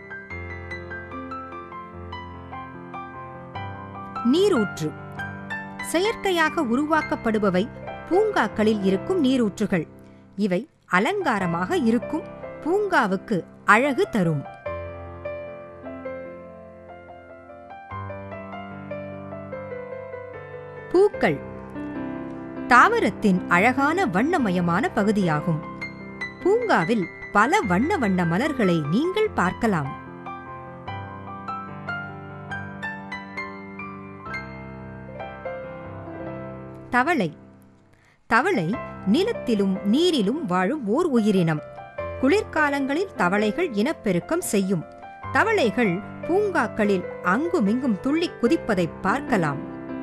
நீரூற்று செயற்கையாக உருவாக்கப்படுபவை பூங்காக்களில் இருக்கும் நீரூற்றுகள் இவை அலங்காரமாக இருக்கும் பூங்காவுக்கு அழகு தரும் பூக்கள் தாவரத்தின் அழகான வண்ணமயமான பகுதியாகும் பூங்காவில் பல வண்ண வண்ண மலர்களை நீங்கள் பார்க்கலாம் தவளை தவளை நிலத்திலும் நீரிலும் வாழும் ஓர் உயிரினம் குளிர்காலங்களில் தவளைகள் இனப்பெருக்கம் செய்யும் தவளைகள் பூங்காக்களில் அங்குமிங்கும் துள்ளிக் குதிப்பதைப் பார்க்கலாம்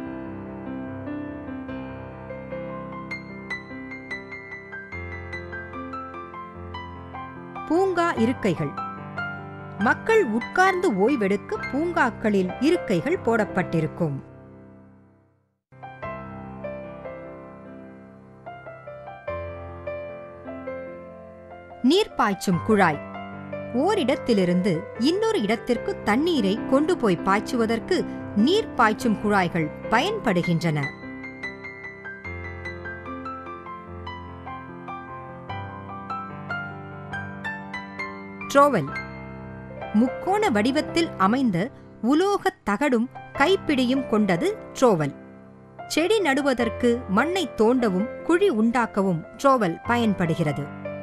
பூங்கா இருக்கைகள் மக்கள் உட்கார்ந்து ஓய்வெடுக்க பூங்காக்களில் இருக்கைகள் போடப்பட்டிருக்கும் நீர் பாய்ச்சும் குழாய் ஓரிடத்திலிருந்து இன்னொரு இடத்திற்கு தண்ணீரை கொண்டு போய் பாய்ச்சுவதற்கு நீர் பாய்ச்சும் குழாய்கள் பயன்படுகின்றன ட்ரோவல் முக்கோண வடிவத்தில் அமைந்த உலோகத் தகடும் கைப்பிடியும் கொண்டது ட்ரோவல் செடி நடுவதற்கு மண்ணை தோண்டவும் குழி உண்டாக்கவும் ட்ரோவல் பயன்படுகிறது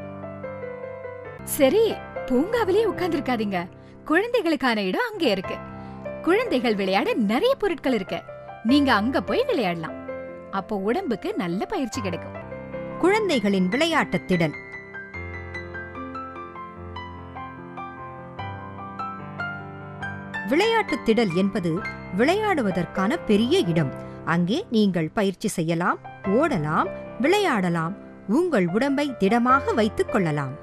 சரி பூங்காவிலே உட்கார்ந்திருக்காதீங்க குழந்தைகளுக்கான இடம் அங்கே இருக்கு குழந்தைகள் விளையாட நிறைய பொருட்கள் இருக்கு நீங்க அங்க போய் விளையாடலாம் அப்போ உடம்புக்கு நல்ல பயிற்சி கிடைக்கும் குழந்தைகளின் விளையாட்டுத் திடல் விளையாட்டுத் திடல் என்பது விளையாடுவதற்கான பெரிய இடம் அங்கே நீங்கள் பயிற்சி செய்யலாம் ஓடலாம் விளையாடலாம் உங்கள் உடம்பை திடமாக வைத்துக் கொள்ளலாம்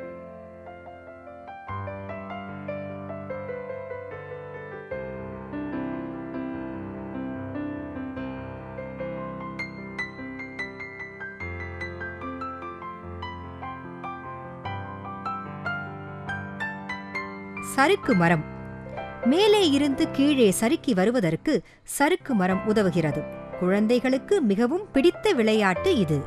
சறுக்கு மரம் மேலே இருந்து கீழே சறுக்கி வருவதற்கு சறுக்கு மரம் உதவுகிறது குழந்தைகளுக்கு மிகவும் பிடித்த விளையாட்டு இது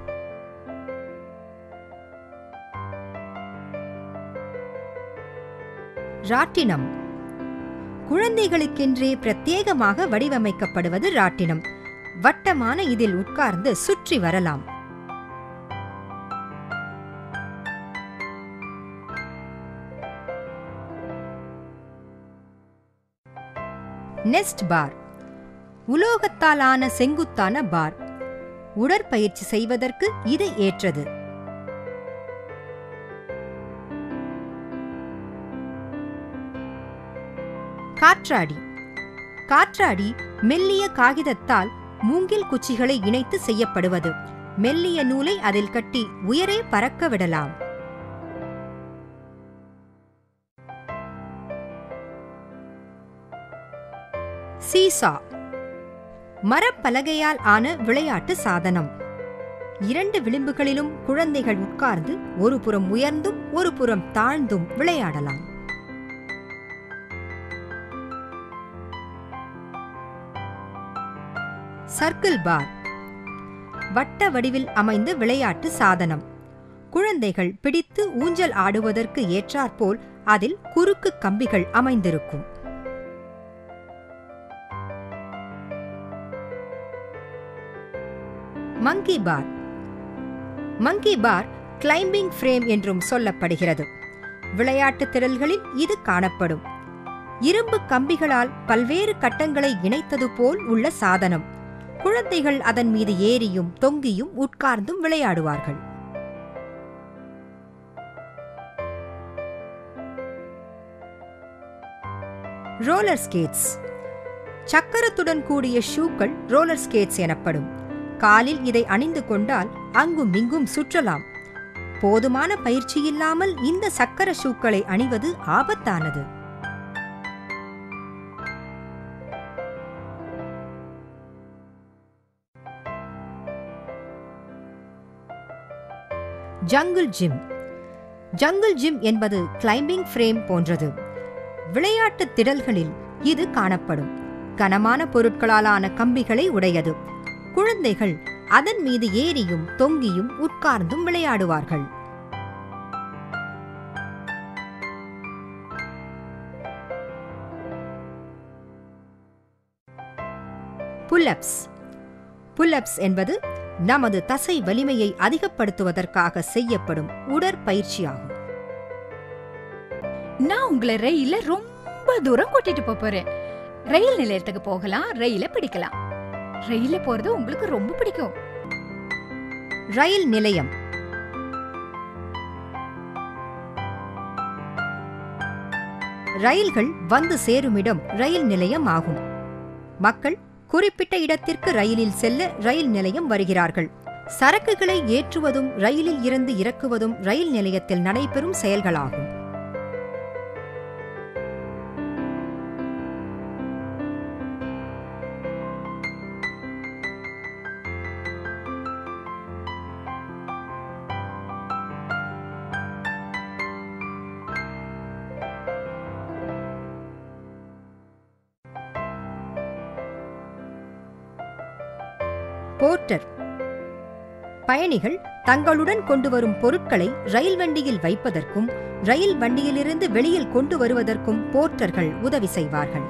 ராட்டினம் குழந்தைகளுக்கென்றே பிரத்யேகமாக வடிவமைக்கப்படுவது ராட்டினம் வட்டமான இதில் உட்கார்ந்து சுற்றி வரலாம் நெஸ்ட் பார் உலோகத்தாலான செங்குத்தான பார் உடற்பயிற்சி செய்வதற்கு இது ஏற்றது காற்றாடி காற்றாடி மெல்லிய காகிதத்தால் மூங்கில் குச்சிகளை இணைத்து செய்யப்படுவது மெல்லிய நூலை அதில் கட்டி உயரே பறக்க விடலாம் சீசா மரப்பலகையால் ஆன விளையாட்டு சாதனம் இரண்டு விளிம்புகளிலும் குழந்தைகள் உட்கார்ந்து ஒரு புறம் உயர்ந்தும் ஒரு புறம் தாழ்ந்தும் விளையாடலாம் சர்க்கிள் பார் வட்ட வடிவில் அமைந்த விளையாட்டு சாதனம் குழந்தைகள் பிடித்து ஊஞ்சல் ஆடுவதற்கு ஏற்றாற்போல் அதில் குறுக்கு கம்பிகள் அமைந்திருக்கும் மங்கி பார் மங்கி பார் கிளைம்பிங் ஃப்ரேம் என்றும் சொல்லப்படுகிறது விளையாட்டுத் திரள்களில் இது காணப்படும் இரும்பு கம்பிகளால் பல்வேறு கட்டங்களை இணைத்தது போல் உள்ள சாதனம் குழந்தைகள் அதன் மீது ஏறியும் தொங்கியும் உட்கார்ந்தும் விளையாடுவார்கள் ரோலர் ஸ்கேட்ஸ் சக்கரத்துடன் கூடிய ஷூக்கள் ரோலர் ஸ்கேட்ஸ் எனப்படும் காலில் இதை அணிந்து கொண்டால் அங்கும் இங்கும் சுற்றலாம் போதுமான பயிற்சி இல்லாமல் இந்த சக்கர ஷூக்களை அணிவது ஆபத்தானது ஜங்கிள் ஜிம் ஜங்கிள் ஜிம் என்பது கிளைம்பிங் ஃப்ரேம் போன்றது விளையாட்டு திடல்களில் இது காணப்படும் கனமான பொருட்களாலான கம்பிகளை உடையது குழந்தைகள் அதன் மீது ஏறியும் தொங்கியும் உட்கார்ந்தும் விளையாடுவார்கள் புல்லப்ஸ் புல்லப்ஸ் என்பது நமது தசை வலிமையை அதிகப்படுத்துவதற்காக செய்யப்படும் உடற்பயிற்சியாகும் நான் உங்களை ரயில்ல ரொம்ப தூரம் கூட்டிட்டு போப் போறேன் ரயில் நிலையத்துக்கு போகலாம் ரயில பிடிக்கலாம் ரயில்ல போறது உங்களுக்கு ரொம்ப பிடிக்கும் ரயில் நிலையம் ரயில்கள் வந்து சேருமிடம் ரயில் நிலையம் ஆகும் மக்கள் குறிப்பிட்ட இடத்திற்கு ரயிலில் செல்ல ரயில் நிலையம் வருகிறார்கள் சரக்குகளை ஏற்றுவதும் ரயிலில் இருந்து இறக்குவதும் ரயில் நிலையத்தில் நடைபெறும் செயல்களாகும் போர்ட்டர் பயணிகள் தங்களுடன் கொண்டு வரும் பொருட்களை ரயில் வண்டியில் வைப்பதற்கும் ரயில் வண்டியிலிருந்து வெளியில் கொண்டு வருவதற்கும் போர்ட்டர்கள் உதவி செய்வார்கள்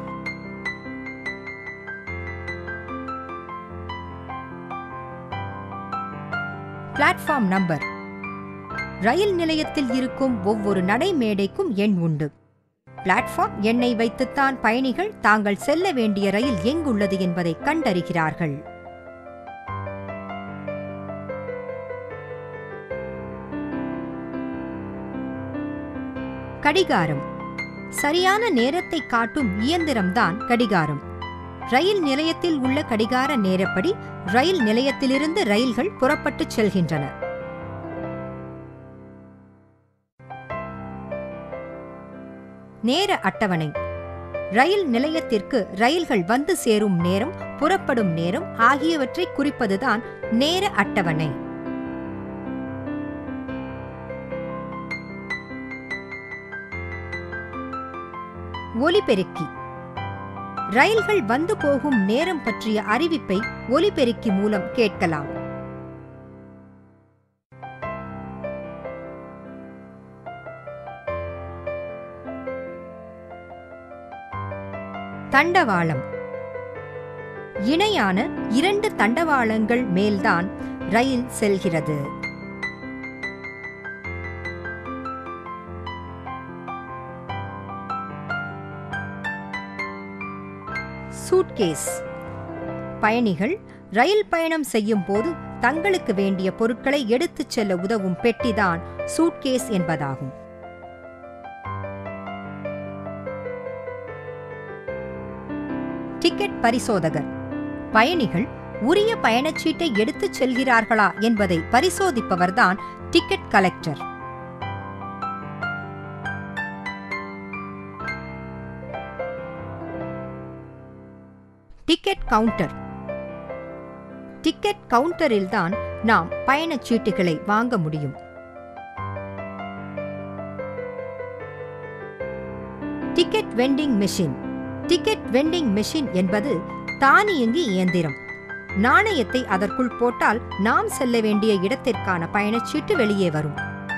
பிளாட்ஃபார்ம் நம்பர் ரயில் நிலையத்தில் இருக்கும் ஒவ்வொரு நடைமேடைக்கும் எண் உண்டு பிளாட்ஃபார்ம் எண்ணை வைத்துத்தான் பயணிகள் தாங்கள் செல்ல வேண்டிய ரயில் எங்குள்ளது என்பதை கண்டறிகிறார்கள் கடிகாரம் சரியான நேரத்தை காட்டும் இயந்திரம்தான் கடிகாரம் ரயில் நிலையத்தில் உள்ள கடிகார நேரப்படி ரயில் நிலையத்திலிருந்து ரயில்கள் புறப்பட்டுச் செல்கின்றன நேர அட்டவணை ரயில் நிலையத்திற்கு ரயில்கள் வந்து சேரும் நேரம் புறப்படும் நேரம் ஆகியவற்றை குறிப்பதுதான் நேர அட்டவணை ஒலிபெருக்கி ரயில்கள் வந்து போகும் நேரம் பற்றிய அறிவிப்பை ஒலிபெருக்கி மூலம் கேட்கலாம் தண்டவாளம் இணையான இரண்டு தண்டவாளங்கள் மேல்தான் ரயில் செல்கிறது சூட்கேஸ் பயணிகள் ரயில் பயணம் செய்யும் போது தங்களுக்கு வேண்டிய பொருட்களை எடுத்துச் செல்ல உதவும் பெட்டிதான் சூட்கேஸ் என்பதாகும் டிக்கெட் பரிசோதகர் பயணிகள் உரிய பயணச்சீட்டை எடுத்துச் செல்கிறார்களா என்பதை பரிசோதிப்பவர்தான் ticket collector ticket counter ticket கவுண்டரில்தான் நாம் பயணச்சீட்டுகளை வாங்க முடியும் ticket vending machine ticket vending machine என்பது தானியங்கி இயந்திரம் நாணயத்தை அதற்குள் போட்டால் நாம் செல்ல வேண்டிய இடத்திற்கான பயணச்சீட்டு வெளியே வரும்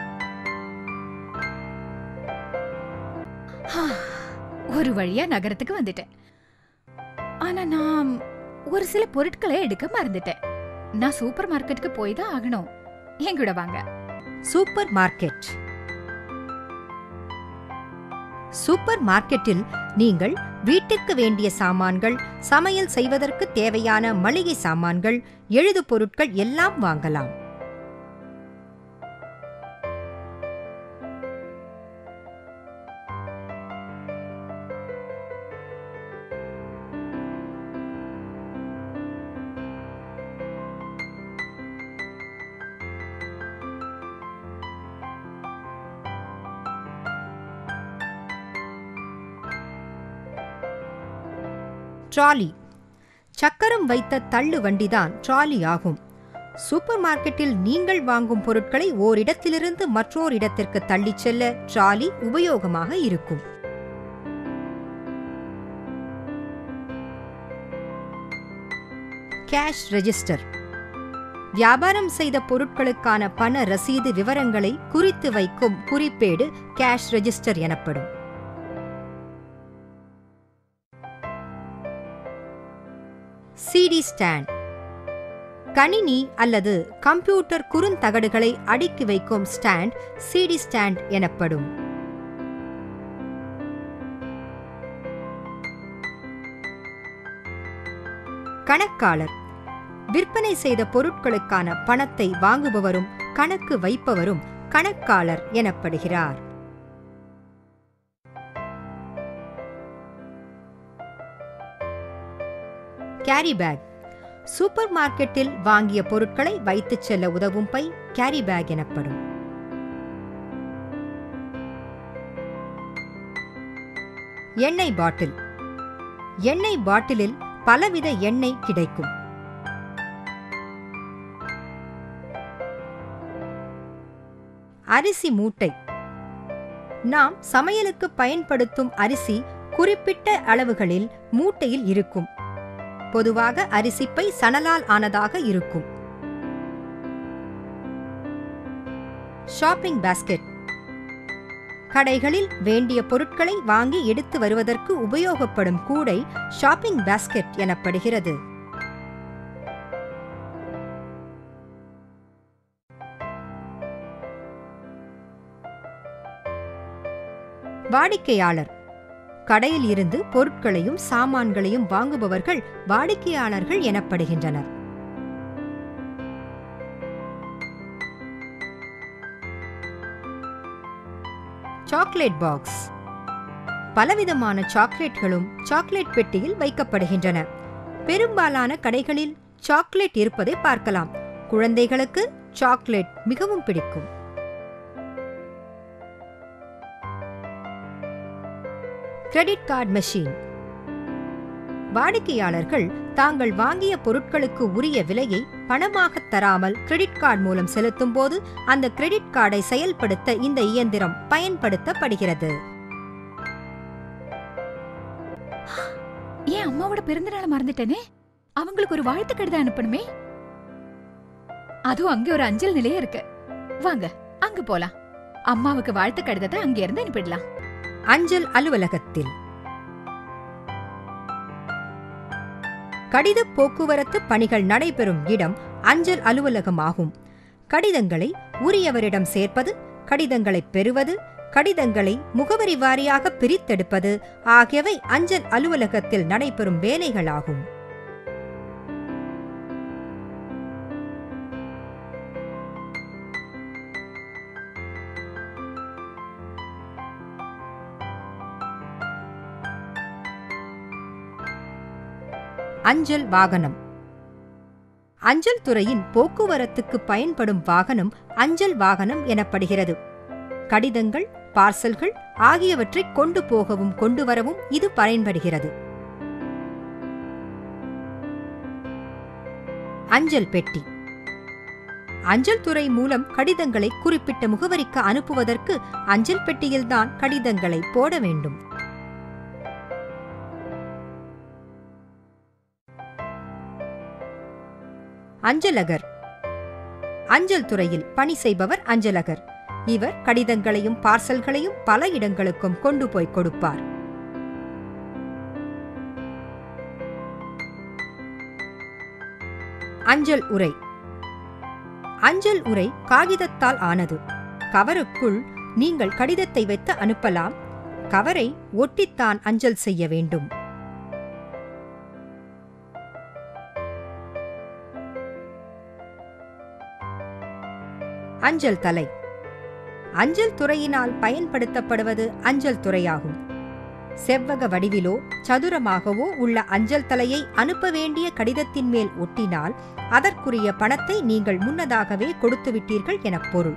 ஒரு வழியா நகரத்துக்கு வந்துட்டேன் ஆனா நான் ஒரு சில பொருட்களை எடுக்க மறந்துட்டேன் நான் சூப்பர் மார்க்கெட்டுக்கு போய் தான் ஆகணும் என் கூட வாங்க சூப்பர் மார்க்கெட் சூப்பர் மார்க்கெட்டில் நீங்கள் வீட்டுக்கு வேண்டிய சாமான்கள் சமையல் செய்வதற்கு தேவையான மளிகை சாமான்கள் எழுது பொருட்கள் எல்லாம் வாங்கலாம் ட்ராலி சக்கரம் வைத்த தள்ளு வண்டிதான் ட்ராலி ஆகும் சூப்பர் மார்க்கெட்டில் நீங்கள் வாங்கும் பொருட்களை ஓரிடத்திலிருந்து மற்றோர் இடத்திற்கு தள்ளிச் செல்ல ட்ராலி உபயோகமாக இருக்கும் கேஷ் ரெஜிஸ்டர் வியாபாரம் செய்த பொருட்களுக்கான பண ரசீது விவரங்களை குறித்து வைக்கும் குறிப்பேடு கேஷ் ரெஜிஸ்டர் எனப்படும் சிடி ஸ்டாண்ட் கணினி அல்லது கம்ப்யூட்டர் குறுந்தகடுகளை அடுக்கி வைக்கும் ஸ்டாண்ட் சிடி ஸ்டாண்ட் எனப்படும் கணக்காளர் விற்பனை செய்த பொருட்களுக்கான பணத்தை வாங்குபவரும் கணக்கு வைப்பவரும் கணக்காளர் எனப்படுகிறார் கேரி பேக் சூப்பர் மார்க்கெட்டில் வாங்கிய பொருட்களை வைத்துச் செல்ல உதவும் பை கேரி பேக் எனப்படும் எண்ணெய் பாட்டில் எண்ணெய் பாட்டிலில் பலவித எண்ணெய் கிடைக்கும் அரிசி மூட்டை நாம் சமையலுக்கு பயன்படுத்தும் அரிசி குறிப்பிட்ட அளவுகளில் மூட்டையில் இருக்கும் பொதுவாக அரிசிப்பை சணலால் ஆனதாக இருக்கும் ஷாப்பிங் பாஸ்கெட் கடைகளில் வேண்டிய பொருட்களை வாங்கி எடுத்து வருவதற்கு உபயோகப்படும் கூடை ஷாப்பிங் பாஸ்கெட் எனப்படுகிறது வாடிக்கையாளர் கடையில் இருந்து பொருட்களையும் சாமான்களையும் வாங்குபவர்கள் வாடிக்கையாளர்கள் எனப்படுகின்றனர் சாக்லேட் பாக்ஸ் பலவிதமான சாக்லேட்களும் சாக்லேட் பெட்டியில் வைக்கப்படுகின்றன பெரும்பாலான கடைகளில் சாக்லேட் இருப்பதை பார்க்கலாம் குழந்தைகளுக்கு சாக்லேட் மிகவும் பிடிக்கும் கிரெடிட் கார்டு மெஷின் வாடிக்கையாளர்கள் தாங்கள் வாங்கிய பொருட்களுக்கு உரிய விலையை பணமாக தராமல் கிரெடிட் கார்டு மூலம் செலுத்தும் போது அந்த கிரெடிட் கார்டை செயல்படுத்த இந்த இயந்திரம் பயன்படுத்தப்படுகிறது ஏன் அம்மாவோட பிறந்தநாளை மறந்துட்டேனே அவங்களுக்கு ஒரு வாழ்த்து கடிதம் அனுப்பணுமே அதுவும் அங்க ஒரு அஞ்சல் நிலையம் இருக்கு வாங்க அங்க போலாம் அம்மாவுக்கு வாழ்த்து கடிதத்தை அங்க இருந்து அனுப்பிடலாம் அஞ்சல் அலுவலகத்தில் கடித போக்குவரத்து பணிகள் நடைபெறும் இடம் அஞ்சல் அலுவலகமாகும் கடிதங்களை உரியவரிடம் சேர்ப்பது கடிதங்களை பெறுவது கடிதங்களை முகவரி வாரியாக பிரித்தெடுப்பது ஆகியவை அஞ்சல் அலுவலகத்தில் நடைபெறும் வேலைகளாகும் அஞ்சல் வாகனம் அஞ்சல் துறையின் போக்குவரத்துக்கு பயன்படும் வாகனம் அஞ்சல் வாகனம் எனப்படுகிறது கடிதங்கள் பார்சல்கள் ஆகியவற்றை கொண்டு போகவும் கொண்டு வரவும் இது பயன்படுகிறது அஞ்சல் பெட்டி அஞ்சல் துறை மூலம் கடிதங்களை குறிப்பிட்ட முகவரிக்கு அனுப்புவதற்கு அஞ்சல் பெட்டியில்தான் கடிதங்களை போட வேண்டும் அஞ்சலகர் அஞ்சல் துறையில் பணி செய்பவர் அஞ்சலகர் இவர் கடிதங்களையும் பார்சல்களையும் பல இடங்களுக்கும் கொண்டு போய் கொடுப்பார் அஞ்சல் உரை அஞ்சல் உரை காகிதத்தால் ஆனது கவருக்குள் நீங்கள் கடிதத்தை வைத்து அனுப்பலாம் கவரை ஒட்டித்தான் அஞ்சல் செய்ய வேண்டும் அஞ்சல் தலை அஞ்சல் துறையினால் பயன்படுத்தப்படுவது அஞ்சல் துறையாகும் செவ்வக வடிவிலோ சதுரமாகவோ உள்ள அஞ்சல் தலையை அனுப்ப வேண்டிய கடிதத்தின் மேல் ஒட்டினால் அதற்குரிய பணத்தை நீங்கள் முன்னதாகவே கொடுத்துவிட்டீர்கள் எனப் பொருள்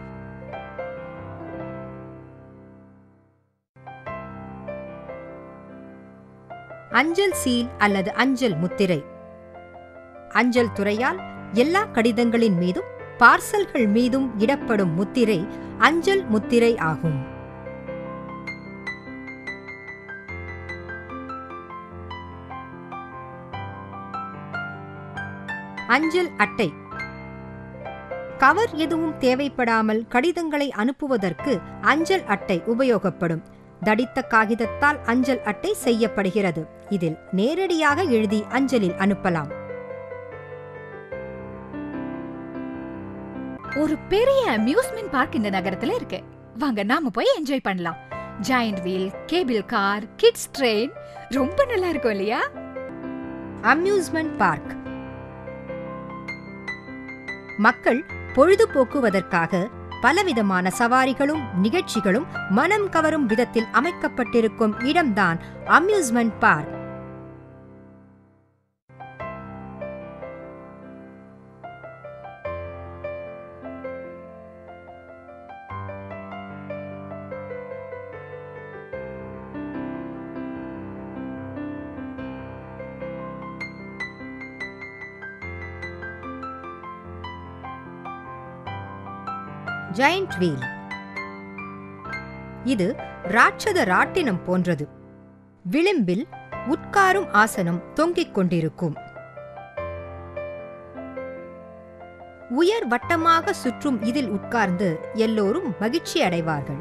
அஞ்சல் சீல் அல்லது அஞ்சல் முத்திரை அஞ்சல் துறையால் எல்லா கடிதங்களின் மீதும் பார்சல்கள் மீதும் இடப்படும் முத்திரை அஞ்சல் முத்திரை ஆகும் அஞ்சல் அட்டை கவர் எதுவும் தேவைப்படாமல் கடிதங்களை அனுப்புவதற்கு அஞ்சல் அட்டை உபயோகப்படும் தடித்த காகிதத்தால் அஞ்சல் அட்டை செய்யப்படுகிறது இதில் நேரடியாக எழுதி அஞ்சலில் அனுப்பலாம் ஒரு பெரிய அம்யூஸ்மெண்ட் பார்க் இந்த நகரத்துல இருக்கு வாங்க நாம போய் என்ஜாய் பண்ணலாம் giant wheel cable car kids train ரொம்ப நல்லா இருக்கும் இல்லையா அம்யூஸ்மெண்ட் பார்க் மக்கள் பொழுதுபோக்குவதற்காக பலவிதமான சவாரிகளும் நிகழ்ச்சிகளும் மனம் கவரும் விதத்தில் அமைக்கப்பட்டிருக்கும் இடம்தான் அம்யூஸ்மெண்ட் பார்க் ஜெயண்ட் வீல் இது ராட்சத ராட்டினம் போன்றது விளிம்பில் உட்காரும் ஆசனம் தொங்கிக் கொண்டிருக்கும் உயர் வட்டமாக சுற்றும் இதில் உட்கார்ந்து எல்லோரும் மகிழ்ச்சி அடைவார்கள்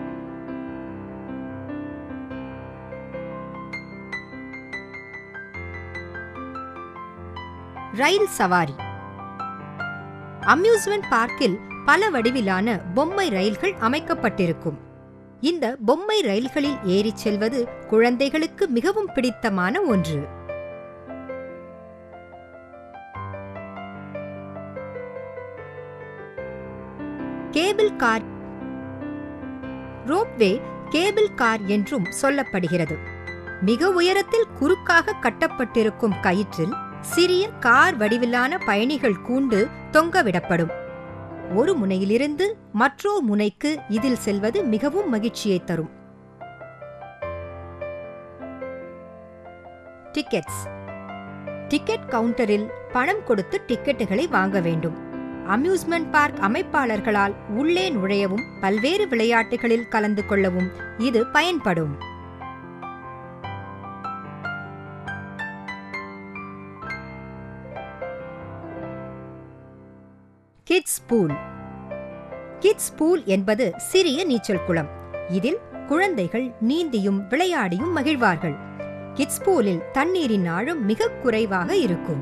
ரயில் சவாரி அம்யூஸ்மெண்ட் பார்க்கில் பல வடிவிலான பொம்மை ரயில்கள் அமைக்கப்பட்டிருக்கும் இந்த பொம்மை ரயில்களில் ஏறிச் செல்வது குழந்தைகளுக்கு மிகவும் பிடித்தமான ஒன்று cable car ropeway cable car என்றும் சொல்லப்படுகிறது மிக உயரத்தில் குறுக்காக கட்டப்பட்டிருக்கும் கயிற்றில் சிறிய கார் வடிவிலான பயணிகள் கூண்டு தொங்கவிடப்படும் ஒரு முனையிலிருந்து மற்றொரு முனைக்கு இதில் செல்வது மிகவும் மகிழ்ச்சியை தரும் டிக்கெட்ஸ் டிக்கெட் கவுண்டரில் பணம் கொடுத்து டிக்கெட்டுகளை வாங்க வேண்டும் அம்யூஸ்மெண்ட் பார்க் அமைப்பாளர்களால் உள்ளே நுழையவும் பல்வேறு விளையாட்டுகளில் கலந்து கொள்ளவும் இது பயன்படும் கிட்ஸ் பூல் கிட்ஸ் பூல் என்பது சிறிய நீச்சல் குளம் இதில் குழந்தைகள் நீந்தியும் விளையாடியும் மகிழ்வார்கள் கிட்ஸ் பூலில் தண்ணீரின் ஆழம் மிக குறைவாக இருக்கும்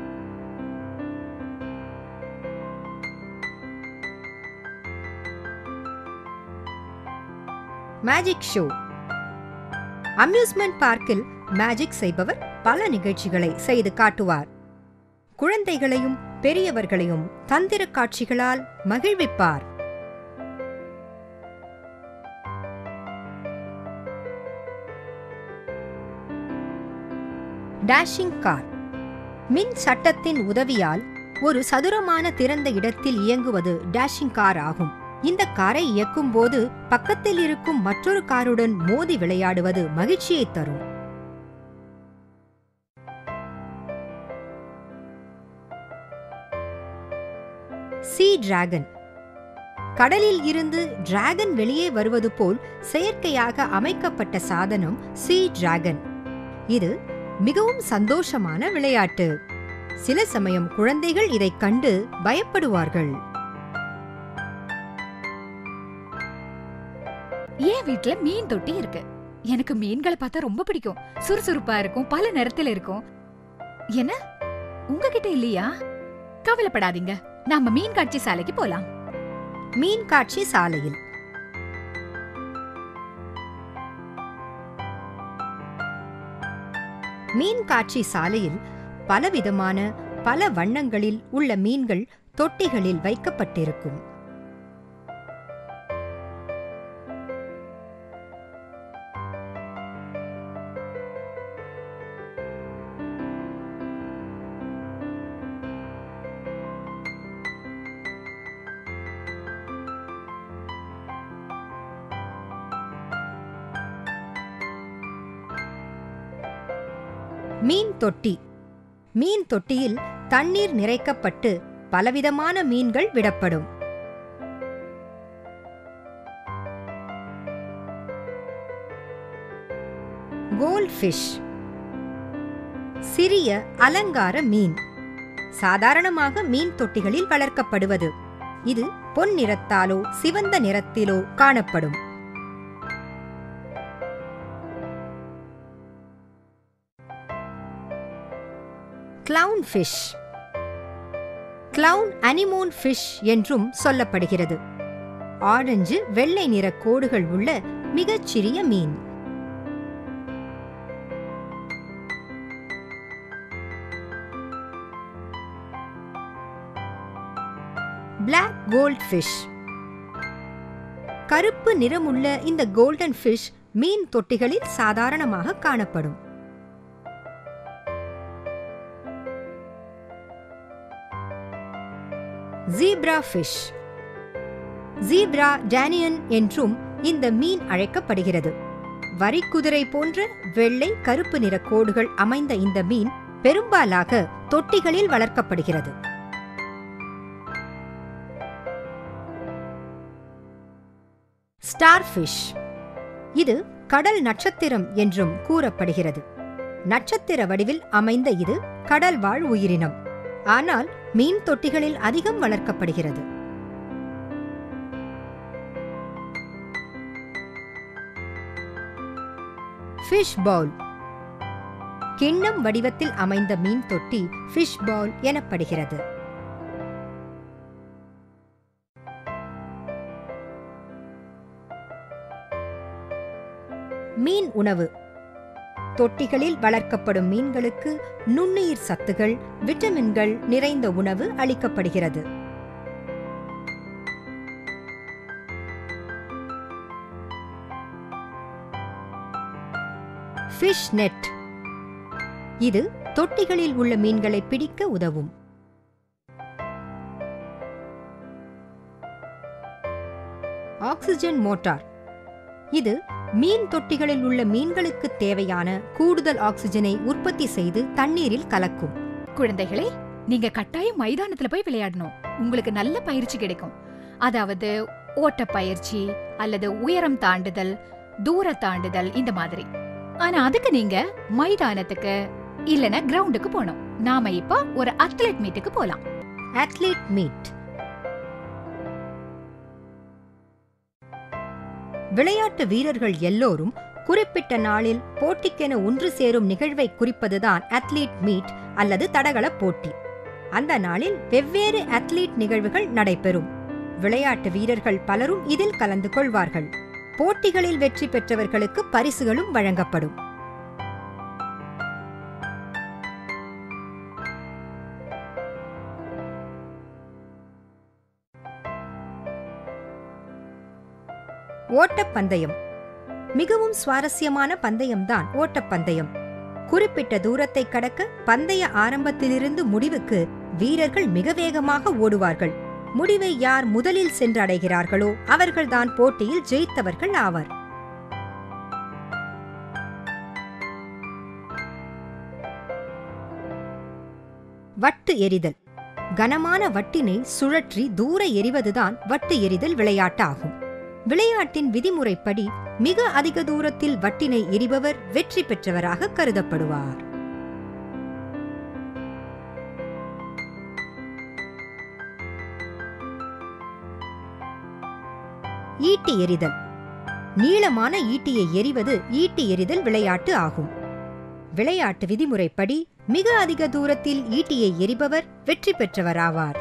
மேஜிக் ஷோ அம்யூஸ்மெண்ட் பார்க்கில் மேஜிக் செய்பவர் பல நிகழ்ச்சிகளை செய்து காட்டுவார் குழந்தைகளையும் பெரியவர்களையும் தந்திர காட்சிகளால் மகிழ்விப்பார் டேஷிங் கார் மின் சட்டத்தின் உதவியால் ஒரு சதுரமான திறந்த இடத்தில் இயங்குவது டேஷிங் கார் ஆகும் இந்த காரை இயக்கும் போது பக்கத்தில் இருக்கும் மற்றொரு காருடன் மோதி விளையாடுவது மகிழ்ச்சியை தரும் சீ டிராகன் கடலில் இருந்து டிராகன் வெளியே வருவது போல் செயற்கையாக அமைக்கப்பட்ட சாதனம் சீ டிராகன் இது மிகவும் சந்தோஷமான விளையாட்டு சில சமயம் குழந்தைகள் இதைக் கண்டு பயப்படுவார்கள் என் வீட்ல மீன் தொட்டி இருக்கு எனக்கு மீன்களை பார்த்தா ரொம்ப பிடிக்கும் சுறுசுறுப்பா இருக்கும் பல நிறத்துல இருக்கும் என்ன உங்ககிட்ட இல்லையா கவலைப்படாதீங்க நாம மீன் காட்சி சாலைக்கு போலாம் மீன் காட்சி சாலையில் மீன் காட்சி சாலையில் பலவிதமான பல வண்ணங்களில் உள்ள மீன்கள் தொட்டிகளில் வைக்கப்பட்டிருக்கும் மீன் தொட்டி மீன் தொட்டியில் தண்ணீர் நிறைக்கப்பட்டு பலவிதமான மீன்கள் விடப்படும் கோல்ட் ஃபிஷ் சிறிய அலங்கார மீன் சாதாரணமாக மீன் தொட்டிகளில் வளர்க்கப்படுவது இது பொன் நிறத்தாலோ சிவந்த நிறத்திலோ காணப்படும் clown fish clown anemone fish என்றும் சொல்லப்படுகிறது ஆரஞ்சு வெள்ளை நிற கோடுகள் உள்ள மிகச்சிறிய மீன் பிளாக் கோல்ட் ஃபிஷ் கருப்பு நிறமுள்ள இந்த கோல்டன் ஃபிஷ் மீன் தொட்டிகளில் சாதாரணமாக காணப்படும் ஜீப்ரா ஃபிஷ் ஜீப்ரா டேனியன் என்றும் இந்த மீன் அழைக்கப்படுகிறது வரிக்குதிரை போன்ற வெள்ளை கருப்பு நிற கோடுகள் அமைந்த இந்த மீன் பெரும்பாலாக தொட்டிகளில் வளர்க்கப்படுகிறது ஸ்டார் ஃபிஷ் இது கடல் நட்சத்திரம் என்றும் கூறப்படுகிறது நட்சத்திர வடிவில் அமைந்த இது கடல் வாழ் உயிரினம் ஆனால் மீன் தொட்டிகளில் அதிகம் வளர்க்கப்படுகிறது ஃபிஷ் பவுல் கிண்ணம் வடிவத்தில் அமைந்த மீன் தொட்டி ஃபிஷ் பவுல் எனப்படுகிறது மீன் உணவு தொட்டிகளில் வளர்க்கப்படும் மீன்களுக்கு நுண்ணுயிர் சத்துகள் விட்டமின்கள் நிறைந்த உணவு அளிக்கப்படுகிறது ஃபிஷ் நெட் இது தொட்டிகளில் உள்ள மீன்களை பிடிக்க உதவும் ஆக்சிஜன் மோட்டார் இது மீன் தொட்டிகளில் உள்ள மீன்களுக்கு தேவையான கூடுதல் ஆக்சிஜனை உற்பத்தி செய்து தண்ணீரில் கலக்கும் குழந்தைகளே நீங்க கட்டாயம் மைதானத்துல போய் விளையாடணும் உங்களுக்கு நல்ல பயிற்சி கிடைக்கும் அதாவது ஓட்ட பயிற்சி அல்லது உயரம் தாண்டுதல் தூர தாண்டுதல் இந்த மாதிரி ஆனா அதுக்கு நீங்க மைதானத்துக்கு இல்லனா கிரவுண்டுக்கு போகணும் நாம இப்ப ஒரு அத்லெட் மீட்டுக்கு போலாம் அத்லீட் மீட் விளையாட்டு வீரர்கள் எல்லோரும் குறிப்பிட்ட நாளில் போட்டிக்கென ஒன்று சேரும் நிகழ்வை குறிப்பதுதான் அத்லீட் மீட் அல்லது தடகள போட்டி அந்த நாளில் வெவ்வேறு அத்லீட் நிகழ்வுகள் நடைபெறும் விளையாட்டு வீரர்கள் பலரும் இதில் கலந்து கொள்வார்கள் போட்டிகளில் வெற்றி பெற்றவர்களுக்கு பரிசுகளும் வழங்கப்படும் ஓட்டப்பந்தயம் மிகவும் சுவாரஸ்யமான பந்தயம்தான் ஓட்டப்பந்தயம் குறிப்பிட்ட தூரத்தை கடக்க பந்தய ஆரம்பத்திலிருந்து முடிவுக்கு வீரர்கள் மிக வேகமாக ஓடுவார்கள் முடிவை யார் முதலில் சென்றடைகிறார்களோ அவர்கள்தான் போட்டியில் ஜெயித்தவர்கள் ஆவர் வட்டு எறிதல் கனமான வட்டினை சுழற்றி தூர எறிவதுதான் வட்டு எறிதல் விளையாட்டாகும் விளையாட்டின் விதிமுறைப்படி மிக அதிக தூரத்தில் வட்டினை எறிபவர் வெற்றி பெற்றவராக கருதப்படுவார் ஈட்டி எறிதல் நீளமான ஈட்டியை எறிவது ஈட்டி எறிதல் விளையாட்டு ஆகும் விளையாட்டு விதிமுறைப்படி மிக அதிக தூரத்தில் ஈட்டியை எறிபவர் வெற்றி பெற்றவராவார்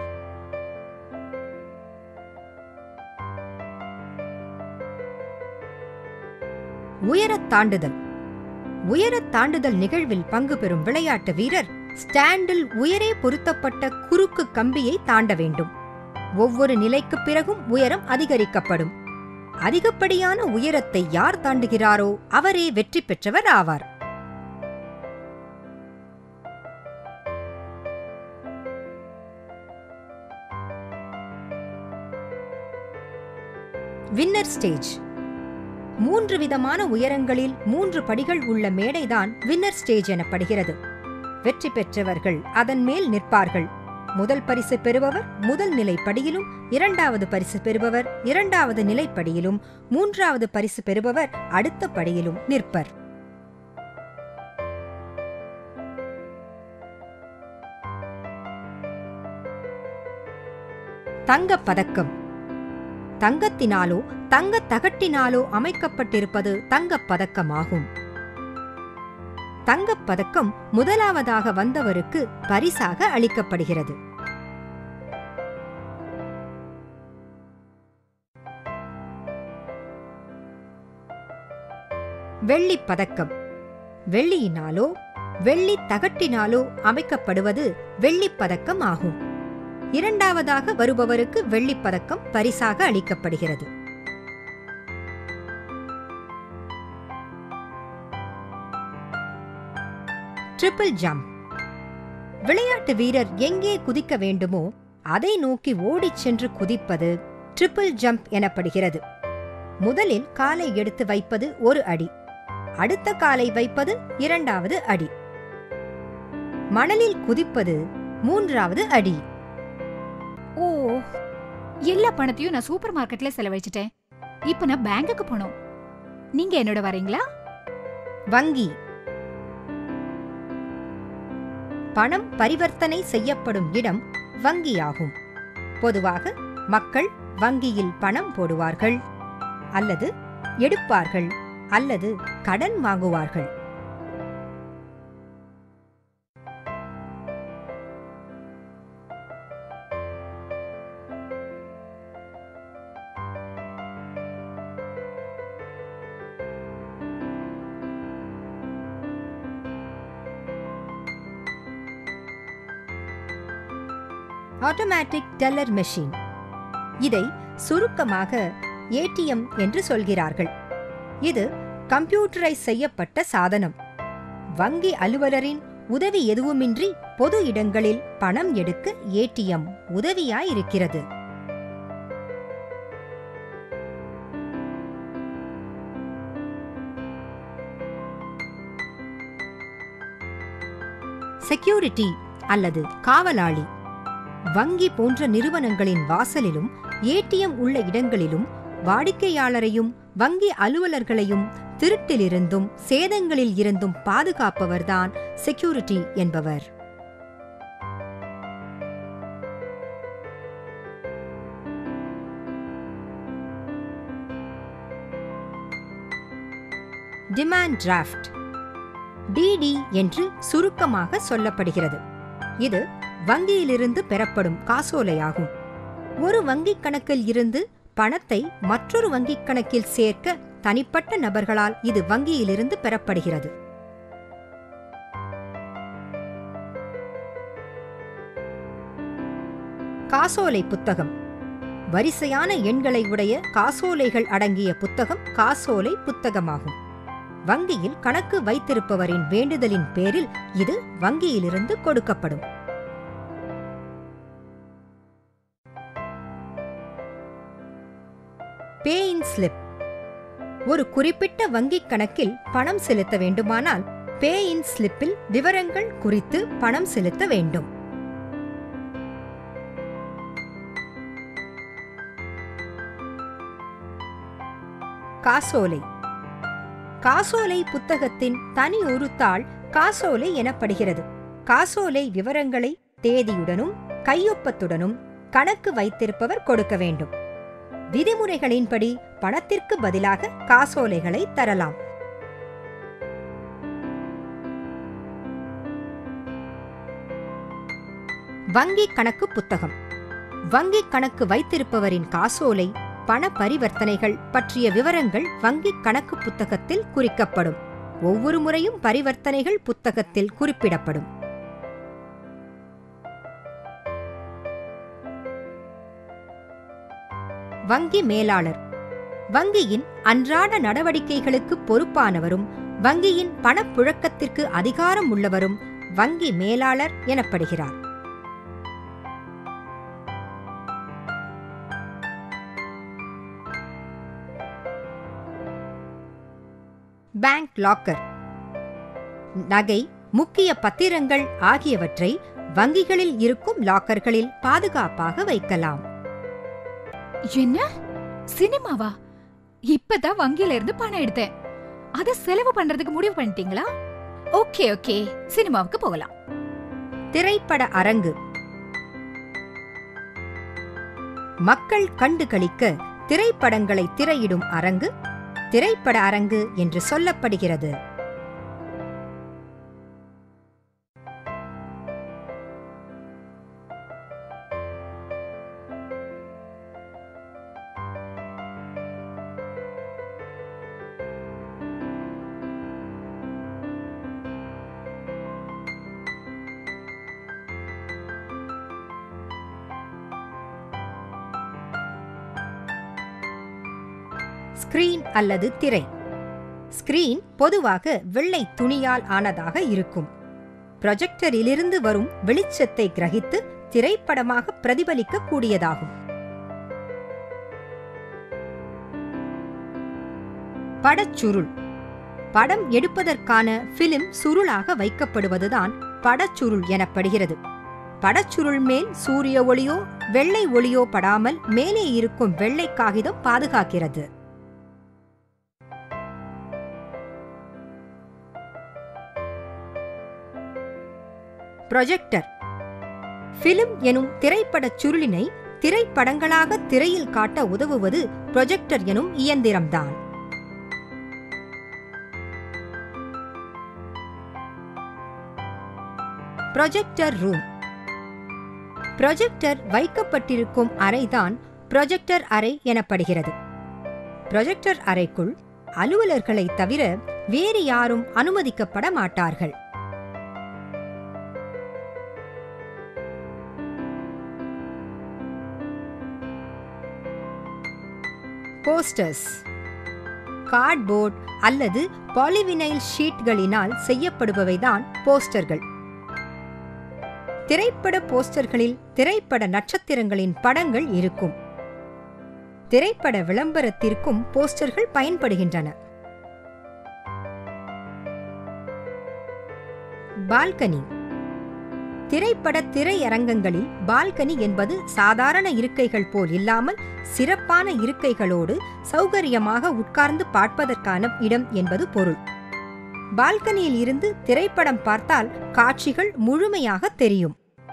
உயரத் தாண்டுதல் உயரத் தாண்டுதல் நிகழ்வில் பங்கு பெறும் விளையாட்டு வீரர் ஸ்டாண்டில் உயரே பொருத்தப்பட்ட குறுக்கு கம்பியை தாண்ட வேண்டும் ஒவ்வொரு நிலைக்குப் பிறகும் உயரம் அதிகரிக்கப்படும் அதிகப்படியான உயரத்தை யார் தாண்டுகிறாரோ அவரே வெற்றி பெற்றவர் ஆவார் வின்னர் ஸ்டேஜ் மூன்று விதமான உயரங்களில் மூன்று படிகள் உள்ள மேடைதான் வின்னர் ஸ்டேஜ் எனப்படுகிறது வெற்றி பெற்றவர்கள் அதன் மேல் நிற்பார்கள் முதல் பரிசு பெறுபவர் முதல் நிலைப்படியிலும் இரண்டாவது பரிசு பெறுபவர் இரண்டாவது நிலைப்படியிலும் மூன்றாவது பரிசு பெறுபவர் அடுத்த படியிலும் நிற்பர் தங்கப் பதக்கம் தங்கத்தினாலோ தங்கத் தகட்டினாலோ அமைக்கப்பட்டிருப்பது தங்கப் பதக்கமாகும் தங்கப் பதக்கம் முதலாவதாக வந்தவருக்கு பரிசாக அளிக்கப்படுகிறது வெள்ளிப் பதக்கம் வெள்ளியினாலோ வெள்ளி தகட்டினாலோ அமைக்கப்படுவது வெள்ளிப் பதக்கம் ஆகும் இரண்டாவதாக வருபவருக்கு வெள்ளிப் பதக்கம் பரிசாக அளிக்கப்படுகிறது ட்ரிபிள் ஜம்ப் விளையாட்டு வீரர் எங்கே குதிக்க வேண்டுமோ அதை நோக்கி ஓடிச் சென்று குதிப்பது ட்ரிபிள் ஜம்ப் எனப்படுகிறது முதலில் காலை எடுத்து வைப்பது ஒரு அடி அடுத்த காலை வைப்பது இரண்டாவது அடி மணலில் குதிப்பது மூன்றாவது அடி ஓ எல்லா பணத்தையும் நான் சூப்பர் மார்க்கெட்ல செலவழிச்சிட்டேன் இப்ப நான் பேங்குக்கு போனோம் நீங்க என்னோட வரீங்களா வங்கி பணம் பரிவர்த்தனை செய்யப்படும் இடம் வங்கியாகும் பொதுவாக மக்கள் வங்கியில் பணம் போடுவார்கள் அல்லது எடுப்பார்கள் அல்லது கடன் வாங்குவார்கள் ஆட்டோமேட்டிக் டெல்லர் மெஷின் இதை சுருக்கமாக ஏடிஎம் என்று சொல்கிறார்கள் இது கம்ப்யூட்டரைஸ் செய்யப்பட்ட சாதனம் வங்கி அலுவலரின் உதவி எதுவுமின்றி பொது இடங்களில் பணம் எடுக்க ஏடிஎம் உதவியாயிருக்கிறது செக்யூரிட்டி அல்லது காவலாளி வங்கி போன்ற நிறுவனங்களின் வாசலிலும் ஏடிஎம் உள்ள இடங்களிலும் வாடிக்கையாளரையும் வங்கி அலுவலர்களையும் திருட்டிலிருந்தும் சேதங்களில் இருந்தும் பாதுகாப்பவர்தான் செக்யூரிட்டி என்பவர் டிமாண்ட் டிராஃப்ட் டிடி என்று சுருக்கமாக சொல்லப்படுகிறது இது வங்கியிலிருந்து பெறப்படும் காசோலையாகும் ஒரு வங்கிக் கணக்கில் இருந்து பணத்தை மற்றொரு வங்கிக் கணக்கில் சேர்க்க தனிப்பட்ட நபர்களால் இது வங்கியிலிருந்து பெறப்படுகிறது காசோலை புத்தகம் வரிசையான எண்களை உடைய காசோலைகள் அடங்கிய புத்தகம் காசோலை புத்தகமாகும் வங்கியில் கணக்கு வைத்திருப்பவரின் வேண்டுதலின் பேரில் இது வங்கியிலிருந்து கொடுக்கப்படும் பே இன் ஸ்லிப் ஒரு குறிப்பிட்ட வங்கிக் கணக்கில் பணம் செலுத்த வேண்டுமானால் பே இன் ஸ்லிப்பில் விவரங்கள் குறித்து பணம் செலுத்த வேண்டும் காசோலை காசோலை புத்தகத்தின் தனி ஒரு தாள் காசோலை எனப்படுகிறது காசோலை விவரங்களை தேதியுடனும் கையொப்பத்துடனும் கணக்கு வைத்திருப்பவர் கொடுக்க வேண்டும் விதிமுறைகளின்படி பணத்திற்கு பதிலாக காசோலைகளை தரலாம் வங்கி கணக்கு புத்தகம் வங்கி கணக்கு வைத்திருப்பவரின் காசோலை பண பரிவர்த்தனைகள் பற்றிய விவரங்கள் வங்கி கணக்கு புத்தகத்தில் குறிக்கப்படும் ஒவ்வொரு முறையும் பரிவர்த்தனைகள் புத்தகத்தில் குறிப்பிடப்படும் வங்கி மேலாளர் வங்கியின் அன்றாட நடவடிக்கைகளுக்கு பொறுப்பானவரும் வங்கியின் பணப்புழக்கத்திற்கு அதிகாரம் உள்ளவரும் வங்கி மேலாளர் எனப்படுகிறார் பேங்க் லாக்கர் நகை முக்கிய பத்திரங்கள் ஆகியவற்றை வங்கிகளில் இருக்கும் லாக்கர்களில் பாதுகாப்பாக வைக்கலாம் என்ன சினிமாவா இப்பதான் வங்கியில இருந்து பணம் எடுத்தேன் அத செலவு பண்றதுக்கு முடிவு பண்ணிட்டீங்களா ஓகே ஓகே சினிமாவுக்கு போகலாம் திரைப்பட அரங்கு மக்கள் கண்டு களிக்க திரைப்படங்களை திரையிடும் அரங்கு திரைப்பட அரங்கு என்று சொல்லப்படுகிறது ஸ்கிரீன் அல்லது திரை ஸ்கிரீன் பொதுவாக வெள்ளை துணியால் ஆனதாக இருக்கும் ப்ரொஜெக்டரிலிருந்து வரும் வெளிச்சத்தை கிரகித்து திரைப்படமாக பிரதிபலிக்க கூடியதாகும் படச்சுருள் படம் எடுப்பதற்கான பிலிம் சுருளாக வைக்கப்படுவதுதான் படச்சுருள் எனப்படுகிறது படச்சுருள் மேல் சூரிய ஒளியோ வெள்ளை ஒளியோ படாமல் மேலே இருக்கும் வெள்ளை காகிதம் பாதுகாக்கிறது ப்ரொஜெக்டர் பிலிம் எனும் திரைப்படச் சுருளினை திரைப்படங்களாக திரையில் காட்ட உதவுவது ப்ரொஜெக்டர் எனும் இயந்திரம்தான் ப்ரொஜெக்டர் ரூம் ப்ரொஜெக்டர் வைக்கப்பட்டிருக்கும் அறைதான் ப்ரொஜெக்டர் அறை எனப்படுகிறது ப்ரொஜெக்டர் அறைக்குள் அலுவலர்களை தவிர வேறு யாரும் அனுமதிக்கப்பட மாட்டார்கள் போஸ்டர்ஸ் கார்ட்போர்ட் அல்லது பாலிவினைல் ஷீட்களினால் செய்யப்படுபவைதான் போஸ்டர்கள் திரைப்பட போஸ்டர்களில் திரைப்பட நட்சத்திரங்களின் படங்கள் இருக்கும் திரைப்பட விளம்பரத்திற்கும் போஸ்டர்கள் பயன்படுகின்றன பால்கனி திரைப்பட திரையரங்கங்களில் பால்கனி என்பது சாதாரண இருக்கைகள் போல் இல்லாமல் சிறப்பான இருக்கைகளோடு சௌகரியமாக உட்கார்ந்து பார்ப்பதற்கான இடம் என்பது பொருள் பால்கனியில் இருந்து திரைப்படம் பார்த்தால் காட்சிகள் முழுமையாக தெரியும்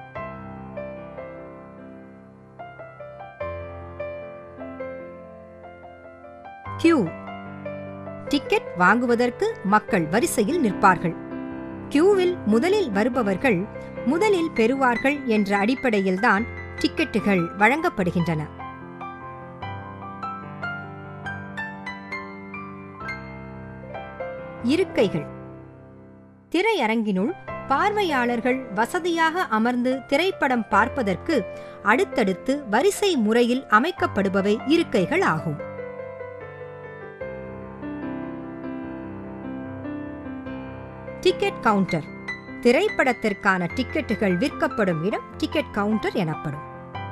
கியூ டிக்கெட் வாங்குவதற்கு மக்கள் வரிசையில் நிற்பார்கள் கியூவில் முதலில் வருபவர்கள் முதலில் பெறுவார்கள் என்ற அடிப்படையில்தான் டிக்கெட்டுகள் வழங்கப்படுகின்றன இருக்கைகள் திரையரங்கினுள் பார்வையாளர்கள் வசதியாக அமர்ந்து திரைப்படம் பார்ப்பதற்கு அடுத்தடுத்து வரிசை முறையில் அமைக்கப்படுபவை இருக்கைகள் ஆகும் டிக்கெட் கவுண்டர் திரைப்படத்திற்கான டிக்கெட்டுகள் விற்கப்படும் இடம் டிக்கெட் கவுண்டர் எனப்படும்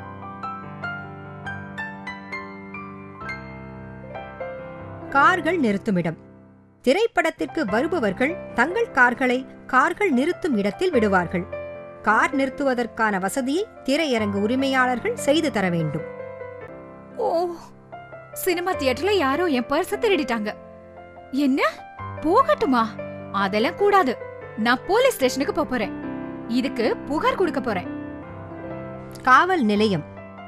கார்கள் நிறுத்துமிடம் திரைப்படத்திற்கு வருபவர்கள் தங்கள் கார்களை கார்கள் நிறுத்தும் இடத்தில் விடுவார்கள் கார் நிறுத்துவதற்கான வசதியை திரையரங்கு உரிமையாளர்கள் செய்து தர வேண்டும் ஓ சினிமா தியேட்டர்ல யாரோ என் பர்ஸ திருடிட்டாங்க என்ன போகட்டுமா அதெல்லாம் கூடாது நான் போலீஸ் ஸ்டேஷனுக்கு போப் போறேன் இதுக்கு புகார் கொடுக்க போறேன் காவல் நிலையம்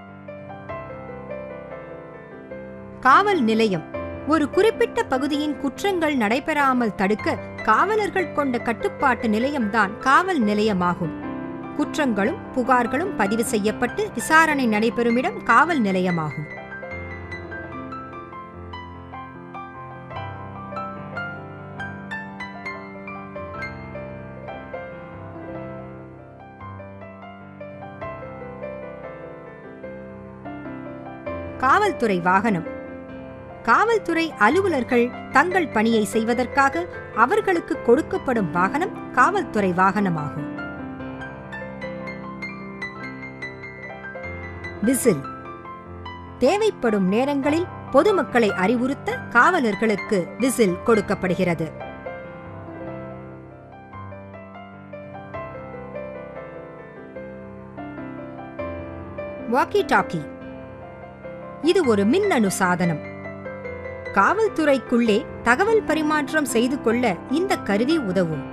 காவல் நிலையம் ஒரு குறிப்பிட்ட பகுதியின் குற்றங்கள் நடைபெறாமல் தடுக்க காவலர்கள் கொண்ட கட்டுப்பாட்டு நிலையம்தான் காவல் நிலையமாகும் குற்றங்களும் புகார்களும் பதிவு செய்யப்பட்டு விசாரணை நடைபெறும் இடம் காவல் நிலையமாகும் காவல்துறை வாகனம் காவல்துறை அலுவலர்கள் தங்கள் பணியை செய்வதற்காக அவர்களுக்கு கொடுக்கப்படும் வாகனம் காவல்துறை வாகனமாகும் விசில் தேவைப்படும் நேரங்களில் பொதுமக்களை அறிவுறுத்த காவலர்களுக்கு விசில் கொடுக்கப்படுகிறது வாக்கி டாக்கி இது ஒரு மின்னணு சாதனம் காவல்துறைக்குள்ளே தகவல் பரிமாற்றம் செய்து கொள்ள இந்த கருவி உதவும்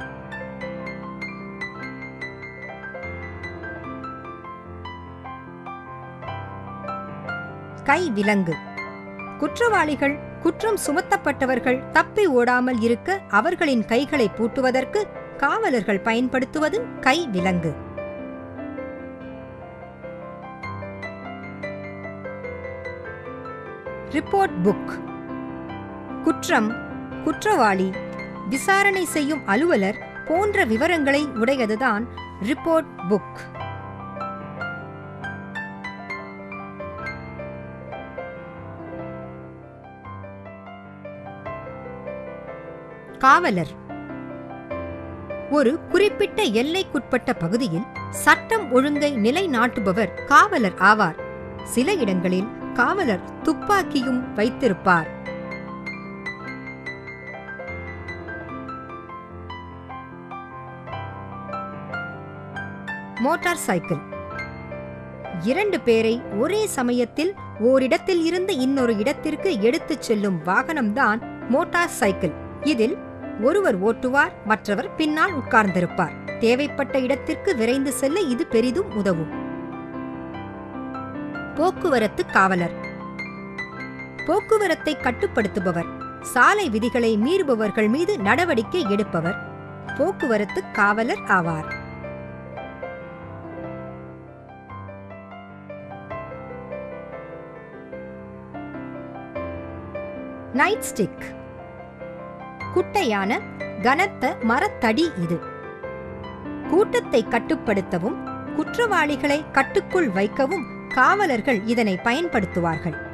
கை விலங்கு குற்றவாளிகள் குற்றம் சுமத்தப்பட்டவர்கள் தப்பி ஓடாமல் இருக்க அவர்களின் கைகளை பூட்டுவதற்கு காவலர்கள் பயன்படுத்துவது கை விலங்கு ரிப்போர்ட் புக் குற்றம் குற்றவாளி விசாரணை செய்யும் அலுவலர் போன்ற விவரங்களை உடையதுதான் ரிப்போர்ட் புக் காவலர் ஒரு குறிப்பிட்ட எல்லைக்குட்பட்ட பகுதியில் சட்டம் ஒழுங்கை நிலைநாட்டுபவர் காவலர் ஆவார் சில இடங்களில் காவலர் துப்பாக்கியும் வைத்திருப்பார் மோட்டார் சைக்கிள் இரண்டு பேரை ஒரே சமயத்தில் ஓரிடத்தில் இருந்து இன்னொரு இடத்திற்கு எடுத்துச் செல்லும் வாகனம்தான் மோட்டார் சைக்கிள் இதில் ஒருவர் ஓட்டுவார் மற்றவர் பின்னால் உட்கார்ந்திருப்பார் தேவைப்பட்ட இடத்திற்கு விரைந்து செல்ல இது பெரிதும் உதவும் போக்குவரத்து காவலர் போக்குவரத்தை கட்டுப்படுத்துபவர் சாலை விதிகளை மீறுபவர்கள் மீது நடவடிக்கை எடுப்பவர் போக்குவரத்து காவலர் ஆவார் நைட் ஸ்டிக் குட்டையான கனத்த மரத்தடி இது கூட்டத்தை கட்டுப்படுத்தவும் குற்றவாளிகளை கட்டுக்குள் வைக்கவும் காவலர்கள் இதனை பயன்படுத்துவார்கள்